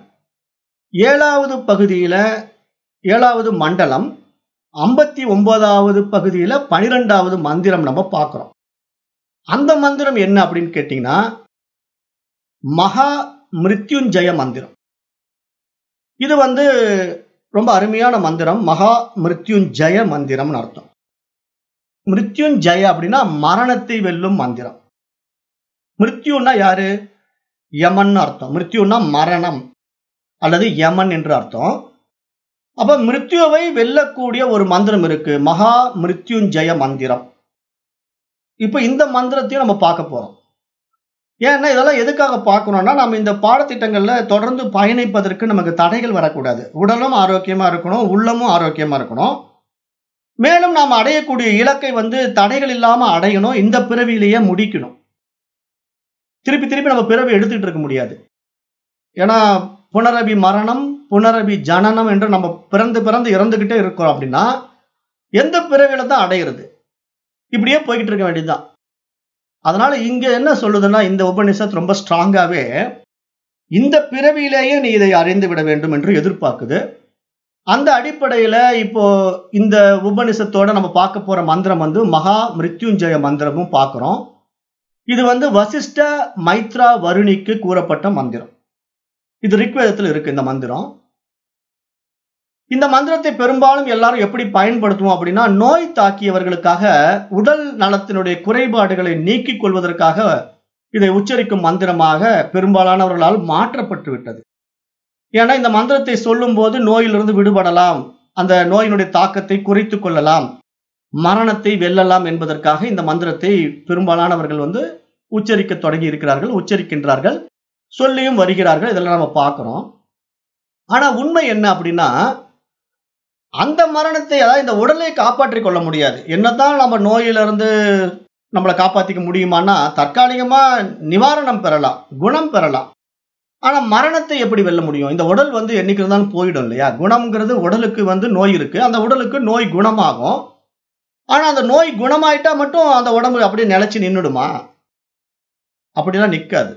Speaker 1: ஏழாவது பகுதியில ஏழாவது மண்டலம் ஐம்பத்தி ஒன்பதாவது பகுதியில பனிரெண்டாவது மந்திரம் நம்ம பார்க்கிறோம் அந்த மந்திரம் என்ன அப்படின்னு கேட்டீங்கன்னா மகா மிருத்யுஞ்சய மந்திரம் இது வந்து ரொம்ப அருமையான மந்திரம் மகா மிருத்யுஞ்சய மந்திரம்னு அர்த்தம் மிருத்யுஞ்சய அப்படின்னா மரணத்தை வெல்லும் மந்திரம் மிருத்யுன்னா யாரு யமன் அர்த்தம் மிருத்யுன்னா மரணம் அல்லது யமன் என்று அர்த்தம் அப்ப மிருத்யுவை வெல்லக்கூடிய ஒரு மந்திரம் இருக்கு மகா மிருத்யுஞ்சய மந்திரம் இப்ப இந்த மந்திரத்தையும் நம்ம பார்க்க போறோம் ஏன்னா இதெல்லாம் எதுக்காக பார்க்கணும்னா நம்ம இந்த பாடத்திட்டங்கள்ல தொடர்ந்து பயணிப்பதற்கு நமக்கு தடைகள் வரக்கூடாது உடலும் ஆரோக்கியமா இருக்கணும் உள்ளமும் ஆரோக்கியமா இருக்கணும் மேலும் நாம் அடையக்கூடிய இலக்கை வந்து தடைகள் இல்லாம அடையணும் இந்த பிறவியிலேயே முடிக்கணும் திருப்பி திருப்பி நம்ம பிறவி எடுத்துக்கிட்டு இருக்க முடியாது ஏன்னா புனரபி மரணம் புனரபி ஜனனம் என்று நம்ம பிறந்து பிறந்து இறந்துகிட்டே இருக்கிறோம் அப்படின்னா எந்த பிறவியில தான் அடையிறது இப்படியே போய்கிட்டு இருக்க வேண்டியதுதான் அதனால இங்க என்ன சொல்லுதுன்னா இந்த உபநிஷத் ரொம்ப ஸ்ட்ராங்காவே இந்த பிறவியிலேயே நீ இதை அறிந்து விட வேண்டும் என்று எதிர்பார்க்குது அந்த அடிப்படையில இப்போ இந்த உபனிஷத்தோட நம்ம பார்க்க போற மந்திரம் வந்து மகா மிருத்யுஞ்சய மந்திரமும் பார்க்கிறோம் இது வந்து வசிஷ்ட மைத்ரா வருணிக்கு கூறப்பட்ட மந்திரம் இது ரிக்வேதத்தில் இருக்கு இந்த மந்திரம் இந்த மந்திரத்தை பெரும்பாலும் எல்லாரும் எப்படி பயன்படுத்துவோம் அப்படின்னா நோய் தாக்கியவர்களுக்காக உடல் நலத்தினுடைய குறைபாடுகளை நீக்கிக் கொள்வதற்காக இதை உச்சரிக்கும் மந்திரமாக பெரும்பாலானவர்களால் மாற்றப்பட்டு விட்டது ஏன்னா இந்த மந்திரத்தை சொல்லும் போது நோயிலிருந்து விடுபடலாம் அந்த நோயினுடைய தாக்கத்தை குறைத்து கொள்ளலாம் மரணத்தை வெல்லலாம் என்பதற்காக இந்த மந்திரத்தை பெரும்பாலானவர்கள் வந்து உச்சரிக்க தொடங்கி இருக்கிறார்கள் உச்சரிக்கின்றார்கள் சொல்லியும் வருகிறார்கள் இதெல்லாம் நம்ம பார்க்கிறோம் ஆனா உண்மை என்ன அப்படின்னா அந்த மரணத்தை அதாவது இந்த உடலை காப்பாற்றிக் கொள்ள முடியாது என்னதான் நம்ம நோயிலிருந்து நம்மளை காப்பாத்திக்க முடியுமானா தற்காலிகமா நிவாரணம் பெறலாம் குணம் பெறலாம் ஆனா மரணத்தை எப்படி வெல்ல முடியும் இந்த உடல் வந்து என்னைக்கு இருந்தாலும் போயிடும் இல்லையா குணம்ங்கிறது உடலுக்கு வந்து நோய் இருக்கு அந்த உடலுக்கு நோய் குணமாகும் ஆனா அந்த நோய் குணமாயிட்டா மட்டும் அந்த உடம்பு அப்படியே நிலைச்சு நின்றுடுமா அப்படிலாம் நிக்காது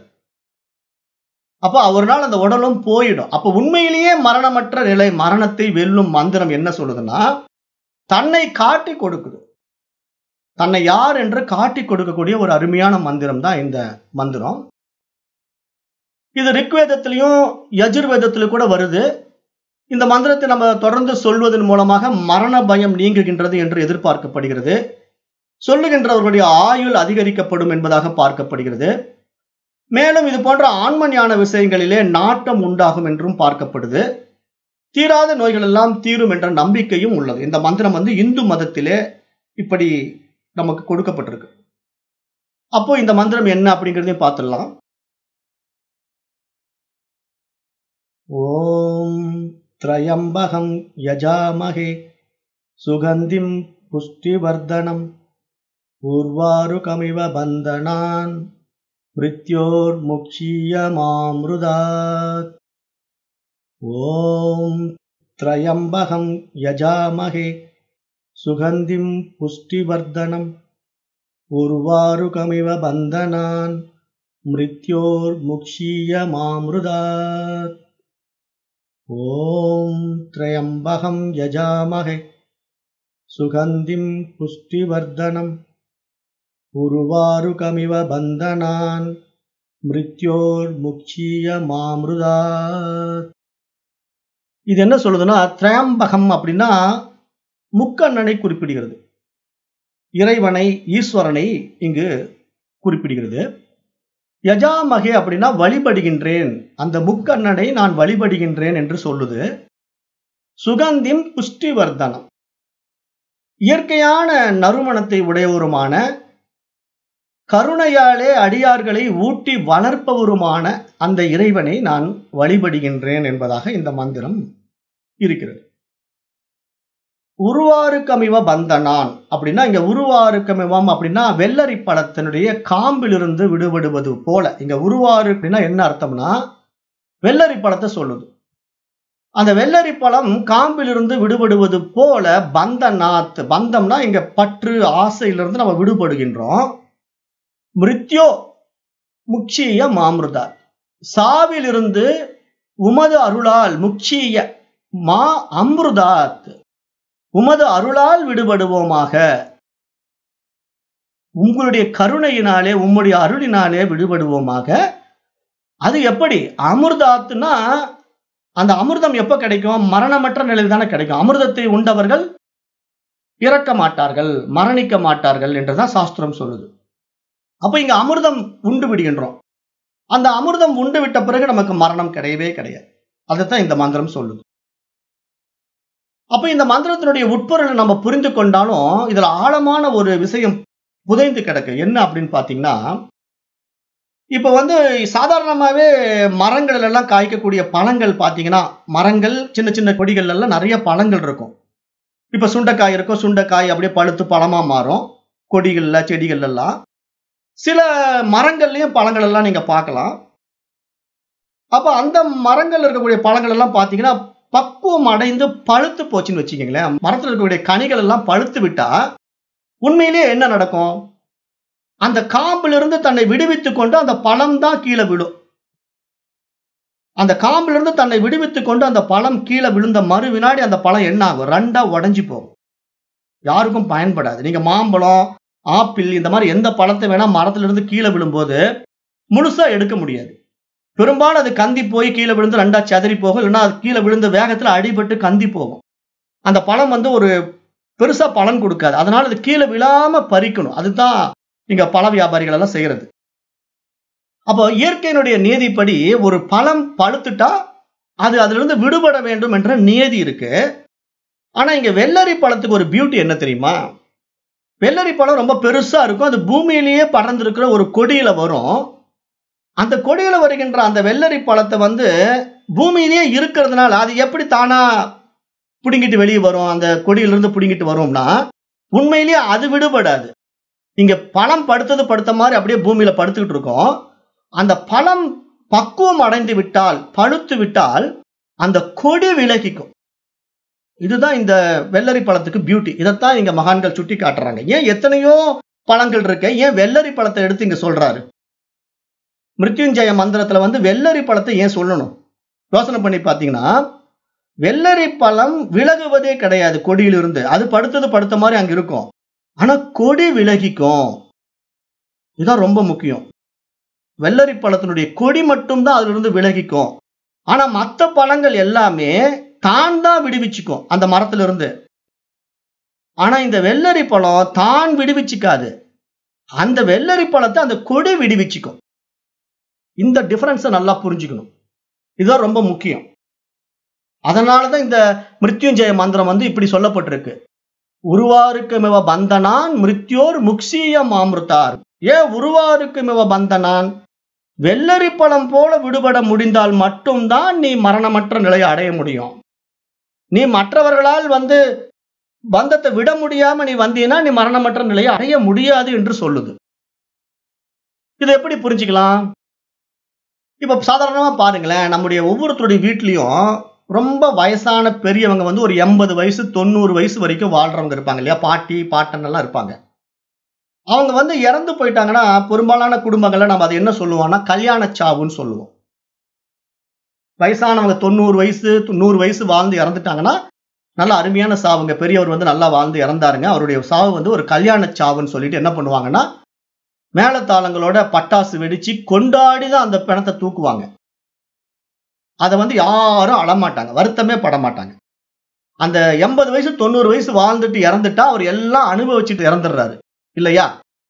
Speaker 1: அப்போ ஒரு நாள் அந்த உடலும் போயிடும் அப்போ உண்மையிலேயே மரணமற்ற நிலை மரணத்தை வெல்லும் மந்திரம் என்ன சொல்லுதுன்னா தன்னை காட்டி கொடுக்குது தன்னை யார் என்று காட்டி கொடுக்கக்கூடிய ஒரு அருமையான மந்திரம் தான் இந்த மந்திரம் இது ரிக்வேதத்திலையும் யஜுர்வேதத்திலும் கூட வருது இந்த மந்திரத்தை நம்ம தொடர்ந்து சொல்வதன் மூலமாக மரண பயம் நீங்குகின்றது என்று எதிர்பார்க்கப்படுகிறது சொல்லுகின்றவர்களுடைய ஆயுள் அதிகரிக்கப்படும் என்பதாக பார்க்கப்படுகிறது மேலும் இது போன்ற ஆன்ம ஞான விஷயங்களிலே நாட்டம் உண்டாகும் என்றும் பார்க்கப்படுது தீராத நோய்கள் எல்லாம் தீரும் என்ற நம்பிக்கையும் உள்ளது இந்த மந்திரம் வந்து இந்து மதத்திலே இப்படி நமக்கு கொடுக்கப்பட்டிருக்கு அப்போ இந்த மந்திரம் என்ன அப்படிங்கிறதையும் பார்த்துடலாம் ஓம் திரயம்பகம் யஜாமகே சுகந்திம் புஷ்டிவர்தனம் ஊர்வாருகமிவ பந்தனான் மிருத்யோர்முக்ஷீயமாமிருதாத் ஓம் திரயம்பகம் யஜாமகே சுகந்திம் புஷ்டிவர்தனம் உர்வாருகமிவ பந்தனான் மிருத்யோர்முக்ஷீயமாமிருதாத் ஓம் திரயம்பகம் யஜாமகே சுகந்திம் புஷ்டிவர்தனம் உருவாருகமிவ பந்தனான் மிருத்யோர்முக்ஷீயமாமிருதாத் இது என்ன சொல்லுதுன்னா திரயம்பகம் அப்படின்னா முக்கண்ணனை குறிப்பிடுகிறது இறைவனை ஈஸ்வரனை இங்கு குறிப்பிடுகிறது யஜாமகே அப்படின்னா வழிபடுகின்றேன் அந்த முக்கண்ணனை நான் வழிபடுகின்றேன் என்று சொல்லுது சுகந்திம் புஷ்டிவர்தனம் இயற்கையான நறுமணத்தை உடையவருமான கருணையாலே அடியார்களை ஊட்டி வளர்ப்பவருமான அந்த இறைவனை நான் வழிபடுகின்றேன் என்பதாக இந்த மந்திரம் இருக்கிறது உருவாருக்கமிவ பந்தனான் அப்படின்னா இங்க உருவாருக்கமிவம் அப்படின்னா வெள்ளரி பழத்தினுடைய காம்பிலிருந்து விடுபடுவது போல இங்க உருவாரு அப்படின்னா என்ன அர்த்தம்னா வெள்ளரி பழத்தை சொல்லுது அந்த வெள்ளரி பழம் காம்பிலிருந்து விடுபடுவது போல பந்தநாத் பந்தம்னா இங்க பற்று ஆசையிலிருந்து நம்ம விடுபடுகின்றோம் மிருத்யோ முக்ஷிய மாமிருதா சாவிலிருந்து உமது அருளால் முக்ஷிய மா அம்ருதாத் உமது அருளால் விடுபடுவோமாக உங்களுடைய கருணையினாலே உம்முடைய அருளினாலே விடுபடுவோமாக அது எப்படி அமிர்தாத்துனா அந்த அமிர்தம் எப்ப கிடைக்கும் மரணமற்ற நிலையில் தானே கிடைக்கும் அமிர்தத்தை உண்டவர்கள் இறக்க மாட்டார்கள் மரணிக்க மாட்டார்கள் என்றுதான் சாஸ்திரம் சொல்லுது அப்ப இங்க அமிர்தம் உண்டு விடுகின்றோம் அந்த அமிர்தம் உண்டு விட்ட பிறகு நமக்கு மரணம் கிடையவே கிடையாது அதைத்தான் இந்த மந்திரம் சொல்லுது அப்ப இந்த மந்திரத்தினுடைய உட்பொருளை நம்ம புரிந்து கொண்டாலும் இதுல ஆழமான ஒரு விஷயம் புதைந்து கிடக்கு என்ன அப்படின்னு பாத்தீங்கன்னா இப்ப வந்து சாதாரணமாவே மரங்கள் எல்லாம் காய்க்கக்கூடிய பழங்கள் பாத்தீங்கன்னா மரங்கள் சின்ன சின்ன கொடிகள் எல்லாம் நிறைய பழங்கள் இருக்கும் இப்ப சுண்டைக்காய் இருக்கும் சுண்டைக்காய் அப்படியே பழுத்து பழமா மாறும் கொடிகள்ல செடிகள் எல்லாம் சில மரங்கள்லயும் பழங்கள் எல்லாம் நீங்க பார்க்கலாம் அப்ப அந்த மரங்கள் இருக்கக்கூடிய பழங்கள் எல்லாம் பாத்தீங்கன்னா பக்குவம் அடைந்து பழுத்து போச்சுன்னு வச்சுக்கோங்களேன் மரத்தில் இருக்கக்கூடிய கனிகள் எல்லாம் பழுத்து விட்டா உண்மையிலேயே என்ன நடக்கும் அந்த காம்பிலிருந்து தன்னை விடுவித்துக் கொண்டு அந்த பழம் தான் கீழே விழும் அந்த காம்பிலிருந்து தன்னை விடுவித்துக் கொண்டு அந்த பழம் கீழே விழுந்த மறு வினாடி அந்த பழம் என்ன ஆகும் ரெண்டா உடஞ்சி போகும் யாருக்கும் பயன்படாது நீங்க மாம்பழம் ஆப்பிள் இந்த மாதிரி எந்த பழத்தை வேணா மரத்துல இருந்து கீழே விழும்போது முழுசா எடுக்க முடியாது பெரும்பாலும் அது கந்தி போய் கீழே விழுந்து ரெண்டா செதறி போகும் இல்லைன்னா அது கீழே விழுந்த வேகத்துல அடிபட்டு கந்தி போகும் அந்த பழம் வந்து ஒரு பெருசா பலன் கொடுக்காது அதனால அது கீழே விழாம பறிக்கணும் அதுதான் இங்க பழ வியாபாரிகள் எல்லாம் செய்யறது அப்போ இயற்கையினுடைய நியதிப்படி ஒரு பழம் பழுத்துட்டா அது அதுல இருந்து விடுபட வேண்டும் என்ற நியதி இருக்கு ஆனா இங்க வெள்ளரி பழத்துக்கு ஒரு பியூட்டி என்ன தெரியுமா வெள்ளரி பழம் ரொம்ப பெருசா இருக்கும் அது பூமியிலேயே படர்ந்திருக்கிற ஒரு கொடியில வரும் அந்த கொடியில வருகின்ற அந்த வெள்ளரி பழத்தை வந்து பூமியிலேயே இருக்கிறதுனால அது எப்படி தானா பிடுங்கிட்டு வெளியே வரும் அந்த கொடியிலிருந்து பிடுங்கிட்டு வரும்னா உண்மையிலேயே அது விடுபடாது இங்க பழம் படுத்தது படுத்த மாதிரி அப்படியே பூமியில படுத்துக்கிட்டு இருக்கோம் அந்த பழம் பக்குவம் அடைந்து விட்டால் பழுத்து விட்டால் அந்த கொடி விலகிக்கும் இதுதான் இந்த வெள்ளரி பழத்துக்கு பியூட்டி இதைத்தான் இங்க மகான்கள் சுட்டி காட்டுறாங்க ஏன் எத்தனையோ பழங்கள் இருக்கு ஏன் வெள்ளரி பழத்தை எடுத்து இங்க சொல்றாரு மிருத்யுஞ்சய மந்திரத்துல வந்து வெள்ளரி பழத்தை ஏன் சொல்லணும் யோசனை பண்ணி பாத்தீங்கன்னா வெள்ளரி பழம் விலகுவதே கிடையாது கொடியிலிருந்து அது படுத்தது படுத்த மாதிரி அங்க இருக்கும் ஆனா கொடி விலகிக்கும் இதுதான் ரொம்ப முக்கியம் வெள்ளரி பழத்தினுடைய கொடி மட்டும்தான் அதுல இருந்து விலகிக்கும் ஆனா மற்ற பழங்கள் எல்லாமே தான் தான் விடுவிச்சுக்கும் அந்த மரத்துல இருந்து ஆனா இந்த வெள்ளரி பழம் தான் விடுவிச்சுக்காது அந்த வெள்ளரி பழத்தை அந்த கொடி விடுவிச்சுக்கும் இந்த டிஃபரன்ஸை நல்லா புரிஞ்சுக்கணும் இதுதான் ரொம்ப முக்கியம் அதனாலதான் இந்த மிருத்யுஞ்சய மந்திரம் வந்து இப்படி சொல்லப்பட்டிருக்கு உருவாருக்குமிவ பந்தனான் மிருத்யோர் முக்ஷீய மாமிருத்தார் ஏன் உருவாருக்குமிவ பந்தனான் வெள்ளரி பழம் போல விடுபட முடிந்தால் மட்டும்தான் நீ மரணமற்ற நிலையை அடைய முடியும் நீ மற்றவர்களால் வந்து பந்தத்தை விட முடியாம நீ வந்தீன்னா நீ மரணமற்ற நிலையை அடைய முடியாது என்று சொல்லுது இதை எப்படி புரிஞ்சுக்கலாம் இப்ப சாதாரணமா பாருங்களேன் நம்முடைய ஒவ்வொருத்தருடைய வீட்லயும் ரொம்ப வயசான பெரியவங்க வந்து ஒரு எண்பது வயசு தொண்ணூறு வயசு வரைக்கும் வாழ்றவங்க இருப்பாங்க இல்லையா பாட்டி பாட்டன் எல்லாம் இருப்பாங்க அவங்க வந்து இறந்து போயிட்டாங்கன்னா பெரும்பாலான குடும்பங்கள்ல நம்ம அதை என்ன சொல்லுவோம்னா கல்யாண சாவுன்னு சொல்லுவோம் வயசானவங்க தொண்ணூறு வயசு நூறு வயசு வாழ்ந்து இறந்துட்டாங்கன்னா நல்ல அருமையான சாவுங்க பெரியவர் வந்து நல்லா வாழ்ந்து இறந்தாருங்க அவருடைய சாவு வந்து ஒரு கல்யாண சாவுன்னு சொல்லிட்டு என்ன பண்ணுவாங்கன்னா மேளதாளங்களோட பட்டாசு வெடிச்சு கொண்டாடி தான் அந்த பிணத்தை தூக்குவாங்க அதை வந்து யாரும் அழமாட்டாங்க வருத்தமே பட மாட்டாங்க அந்த எண்பது வயசு தொண்ணூறு வயசு வாழ்ந்துட்டு இறந்துட்டா அவர் எல்லாம் அனுபவிச்சுட்டு இறந்துடுறாரு இல்லையா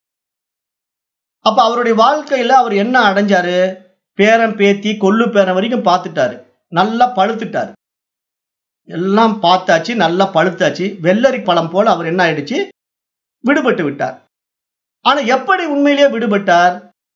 Speaker 1: அப்ப அவருடைய வாழ்க்கையில அவர் என்ன அடைஞ்சாரு பேரன் பேத்தி கொள்ளு பேரன் வரைக்கும் பார்த்துட்டாரு நல்லா பழுத்துட்டாரு எல்லாம் பார்த்தாச்சு நல்லா பழுத்தாச்சு வெள்ளரி பழம் போல அவர் என்ன ஆயிடுச்சு விடுபட்டு விட்டார் ஆனா எப்படி உண்மையிலேயே விடுபட்டார்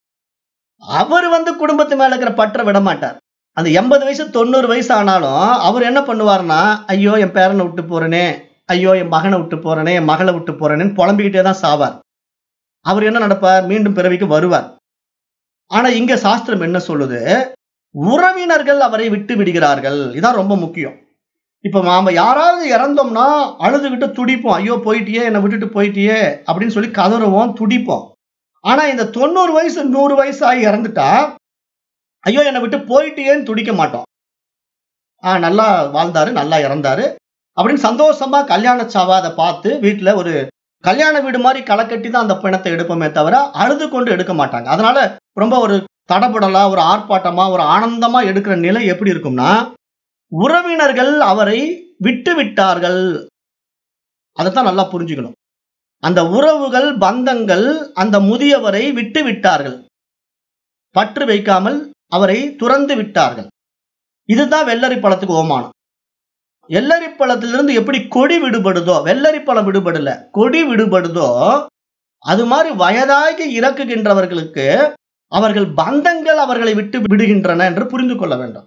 Speaker 1: அவர் வந்து குடும்பத்து மேல இருக்கிற பற்ற விட மாட்டார் அந்த எண்பது வயசு தொண்ணூறு வயசு ஆனாலும் அவர் என்ன பண்ணுவார்னா ஐயோ என் பேரனை விட்டு போறேனே ஐயோ என் மகனை விட்டு போறேனே என் மகளை விட்டு போறேனேன்னு புலம்பிக்கிட்டே தான் சாவார் அவர் என்ன நடப்பார் மீண்டும் பிறவிக்கு வருவார் ஆனா இங்க சாஸ்திரம் என்ன சொல்லுது உறவினர்கள் அவரை விட்டு விடுகிறார்கள் இதான் ரொம்ப முக்கியம் இப்ப நாம யாராவது இறந்தோம்னா அழுதுகிட்டு துடிப்போம் ஐயோ போயிட்டியே என்னை விட்டுட்டு போயிட்டியே அப்படின்னு சொல்லி கதறுவோம் துடிப்போம் ஆனா இந்த தொண்ணூறு வயசு நூறு வயசு ஆகி இறந்துட்டா ஐயோ என்னை விட்டு போயிட்டியேன்னு துடிக்க மாட்டோம் ஆ நல்லா வாழ்ந்தாரு நல்லா இறந்தாரு அப்படின்னு சந்தோஷமா கல்யாண சாவா அதை பார்த்து வீட்டுல ஒரு கல்யாண வீடு மாதிரி களை கட்டி தான் அந்த பிணத்தை எடுப்போமே தவிர அழுது கொண்டு எடுக்க மாட்டாங்க அதனால ரொம்ப ஒரு தடபடலா ஒரு ஆர்ப்பாட்டமா ஒரு ஆனந்தமா எடுக்கிற நிலை எப்படி இருக்கும்னா உறவினர்கள் அவரை விட்டு விட்டார்கள் அதைத்தான் நல்லா புரிஞ்சுக்கணும் அந்த உறவுகள் பந்தங்கள் அந்த முதியவரை விட்டு விட்டார்கள் பற்று வைக்காமல் அவரை துறந்து விட்டார்கள் இதுதான் வெள்ளரி பழத்துக்கு ஓமானம் வெள்ளரி பழத்திலிருந்து எப்படி கொடி விடுபடுதோ வெள்ளரி பழம் விடுபடல கொடி விடுபடுதோ அது மாதிரி வயதாகி இறக்குகின்றவர்களுக்கு அவர்கள் பந்தங்கள் அவர்களை விட்டு விடுகின்றன என்று புரிந்து கொள்ள வேண்டும்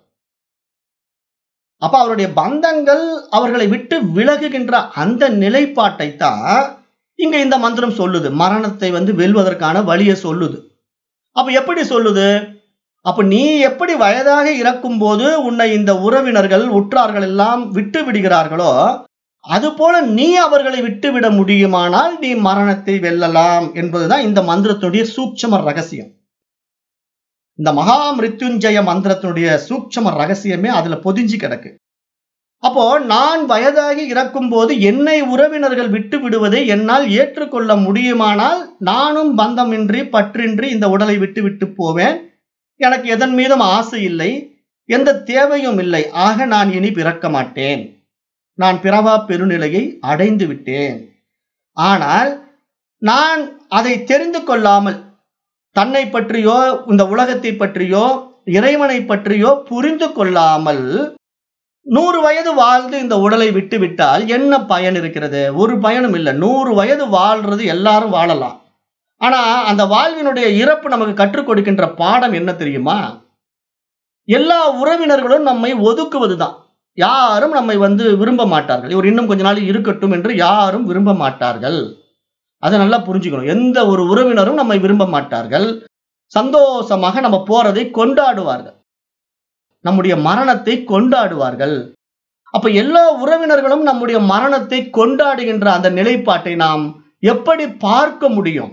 Speaker 1: அப்ப அவருடைய பந்தங்கள் அவர்களை விட்டு விலகுகின்ற அந்த நிலைப்பாட்டை தான் இங்க இந்த மந்திரம் சொல்லுது மரணத்தை வந்து வெல்வதற்கான வழியை சொல்லுது அப்ப எப்படி சொல்லுது அப்ப நீ எப்படி வயதாக இறக்கும் போது உன்னை இந்த உறவினர்கள் உற்றார்கள் எல்லாம் விட்டு விடுகிறார்களோ அதுபோல நீ அவர்களை விட்டு விட முடியுமானால் நீ மரணத்தை வெல்லலாம் என்பதுதான் இந்த மந்திரத்தினுடைய சூட்சம ரகசியம் இந்த மகா மிருத்யுஞ்சய மந்திரத்தினுடைய சூட்சம ரகசியமே அதுல பொதிஞ்சு கிடக்கு அப்போ நான் வயதாகி இறக்கும் போது என்னை உறவினர்கள் விட்டு விடுவதை என்னால் ஏற்றுக்கொள்ள முடியுமானால் நானும் பந்தமின்றி பற்றின்றி இந்த உடலை விட்டு விட்டு போவேன் எனக்கு எதன் மீதும் ஆசை இல்லை எந்த தேவையும் இல்லை ஆக நான் இனி பிறக்க மாட்டேன் நான் பிறவா பெருநிலையை அடைந்து விட்டேன் ஆனால் நான் அதை தெரிந்து கொள்ளாமல் தன்னை பற்றியோ இந்த உலகத்தை பற்றியோ இறைவனை பற்றியோ புரிந்து கொள்ளாமல் நூறு வயது வாழ்ந்து இந்த உடலை விட்டு விட்டால் என்ன பயன் இருக்கிறது ஒரு பயனும் இல்லை நூறு வயது வாழ்றது எல்லாரும் வாழலாம் ஆனா அந்த வாழ்வினுடைய இறப்பு நமக்கு கற்றுக் கொடுக்கின்ற பாடம் என்ன தெரியுமா எல்லா உறவினர்களும் நம்மை ஒதுக்குவதுதான் யாரும் நம்மை வந்து விரும்ப மாட்டார்கள் இவர் இன்னும் கொஞ்ச நாள் இருக்கட்டும் என்று யாரும் விரும்ப மாட்டார்கள் அதை நல்லா புரிஞ்சுக்கணும் எந்த ஒரு உறவினரும் நம்மை விரும்ப மாட்டார்கள் சந்தோஷமாக நம்ம போறதை கொண்டாடுவார்கள் நம்முடைய மரணத்தை கொண்டாடுவார்கள் அப்ப எல்லா உறவினர்களும் நம்முடைய மரணத்தை கொண்டாடுகின்ற அந்த நிலைப்பாட்டை நாம் எப்படி பார்க்க முடியும்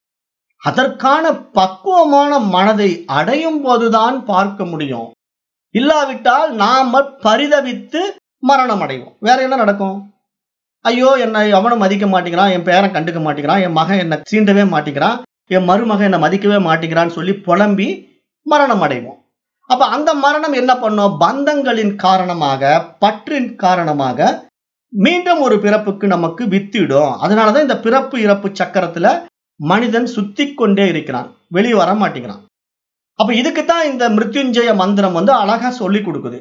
Speaker 1: அதற்கான பக்குவமான மனதை அடையும் போதுதான் பார்க்க முடியும் இல்லாவிட்டால் நாம பரிதவித்து மரணம் அடைவோம் வேற என்ன நடக்கும் ஐயோ என்னை அவனும் மதிக்க மாட்டேங்கிறான் என் பேரன் கண்டுக்க மாட்டேங்கிறான் என் மகன் என்னை சீண்டவே மாட்டேங்கிறான் என் மருமகன் என்னை மதிக்கவே மாட்டேங்கிறான்னு சொல்லி புலம்பி மரணம் அடைவோம் அப்ப அந்த மரணம் என்ன பண்ணும் பந்தங்களின் காரணமாக பற்றின் காரணமாக மீண்டும் ஒரு பிறப்புக்கு நமக்கு வித்திடும் அதனாலதான் இந்த பிறப்பு இறப்பு சக்கரத்துல மனிதன் சுத்தி கொண்டே இருக்கிறான் வெளியே வர மாட்டேங்கிறான் அப்ப இதுக்குத்தான் இந்த மிருத்யுஞ்சய மந்திரம் வந்து அழகா சொல்லி கொடுக்குது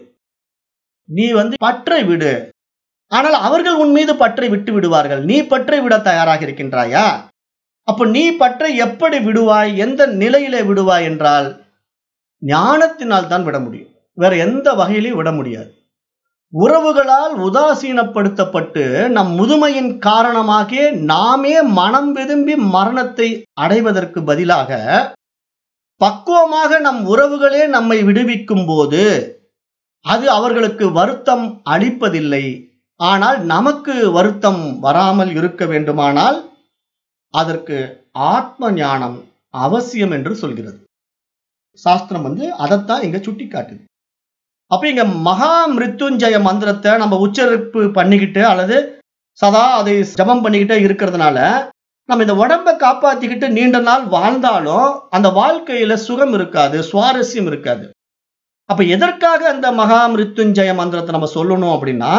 Speaker 1: நீ வந்து பற்றை விடு ஆனால் அவர்கள் உன் மீது பற்றை விட்டு விடுவார்கள் நீ பற்றை விட தயாராக இருக்கின்றாயா அப்ப நீ பற்றை எப்படி விடுவாய் எந்த நிலையிலே விடுவாய் என்றால் ஞானத்தினால் தான் விட முடியும் வேற எந்த வகையிலையும் விட முடியாது உறவுகளால் உதாசீனப்படுத்தப்பட்டு நம் முதுமையின் காரணமாக நாமே மனம் விரும்பி மரணத்தை அடைவதற்கு பதிலாக பக்குவமாக நம் உறவுகளே நம்மை விடுவிக்கும் போது அது அவர்களுக்கு வருத்தம் அளிப்பதில்லை ஆனால் நமக்கு வருத்தம் வராமல் இருக்க வேண்டுமானால் அதற்கு ஆத்ம ஞானம் அவசியம் என்று சொல்கிறது சாஸ்திரம் வந்து அதைத்தான் இங்க சுட்டி காட்டுது அப்ப இங்க மகா மிருத்யுஞ்சய மந்திரத்தை நம்ம உச்சரிப்பு பண்ணிக்கிட்டு அல்லது சதா அதை ஜபம் பண்ணிக்கிட்டே இருக்கிறதுனால நம்ம இந்த உடம்பை காப்பாத்திக்கிட்டு நீண்ட நாள் வாழ்ந்தாலும் அந்த வாழ்க்கையில சுகம் இருக்காது சுவாரஸ்யம் இருக்காது அப்ப எதற்காக அந்த மகா மிருத்யுஞ்சய மந்திரத்தை நம்ம சொல்லணும் அப்படின்னா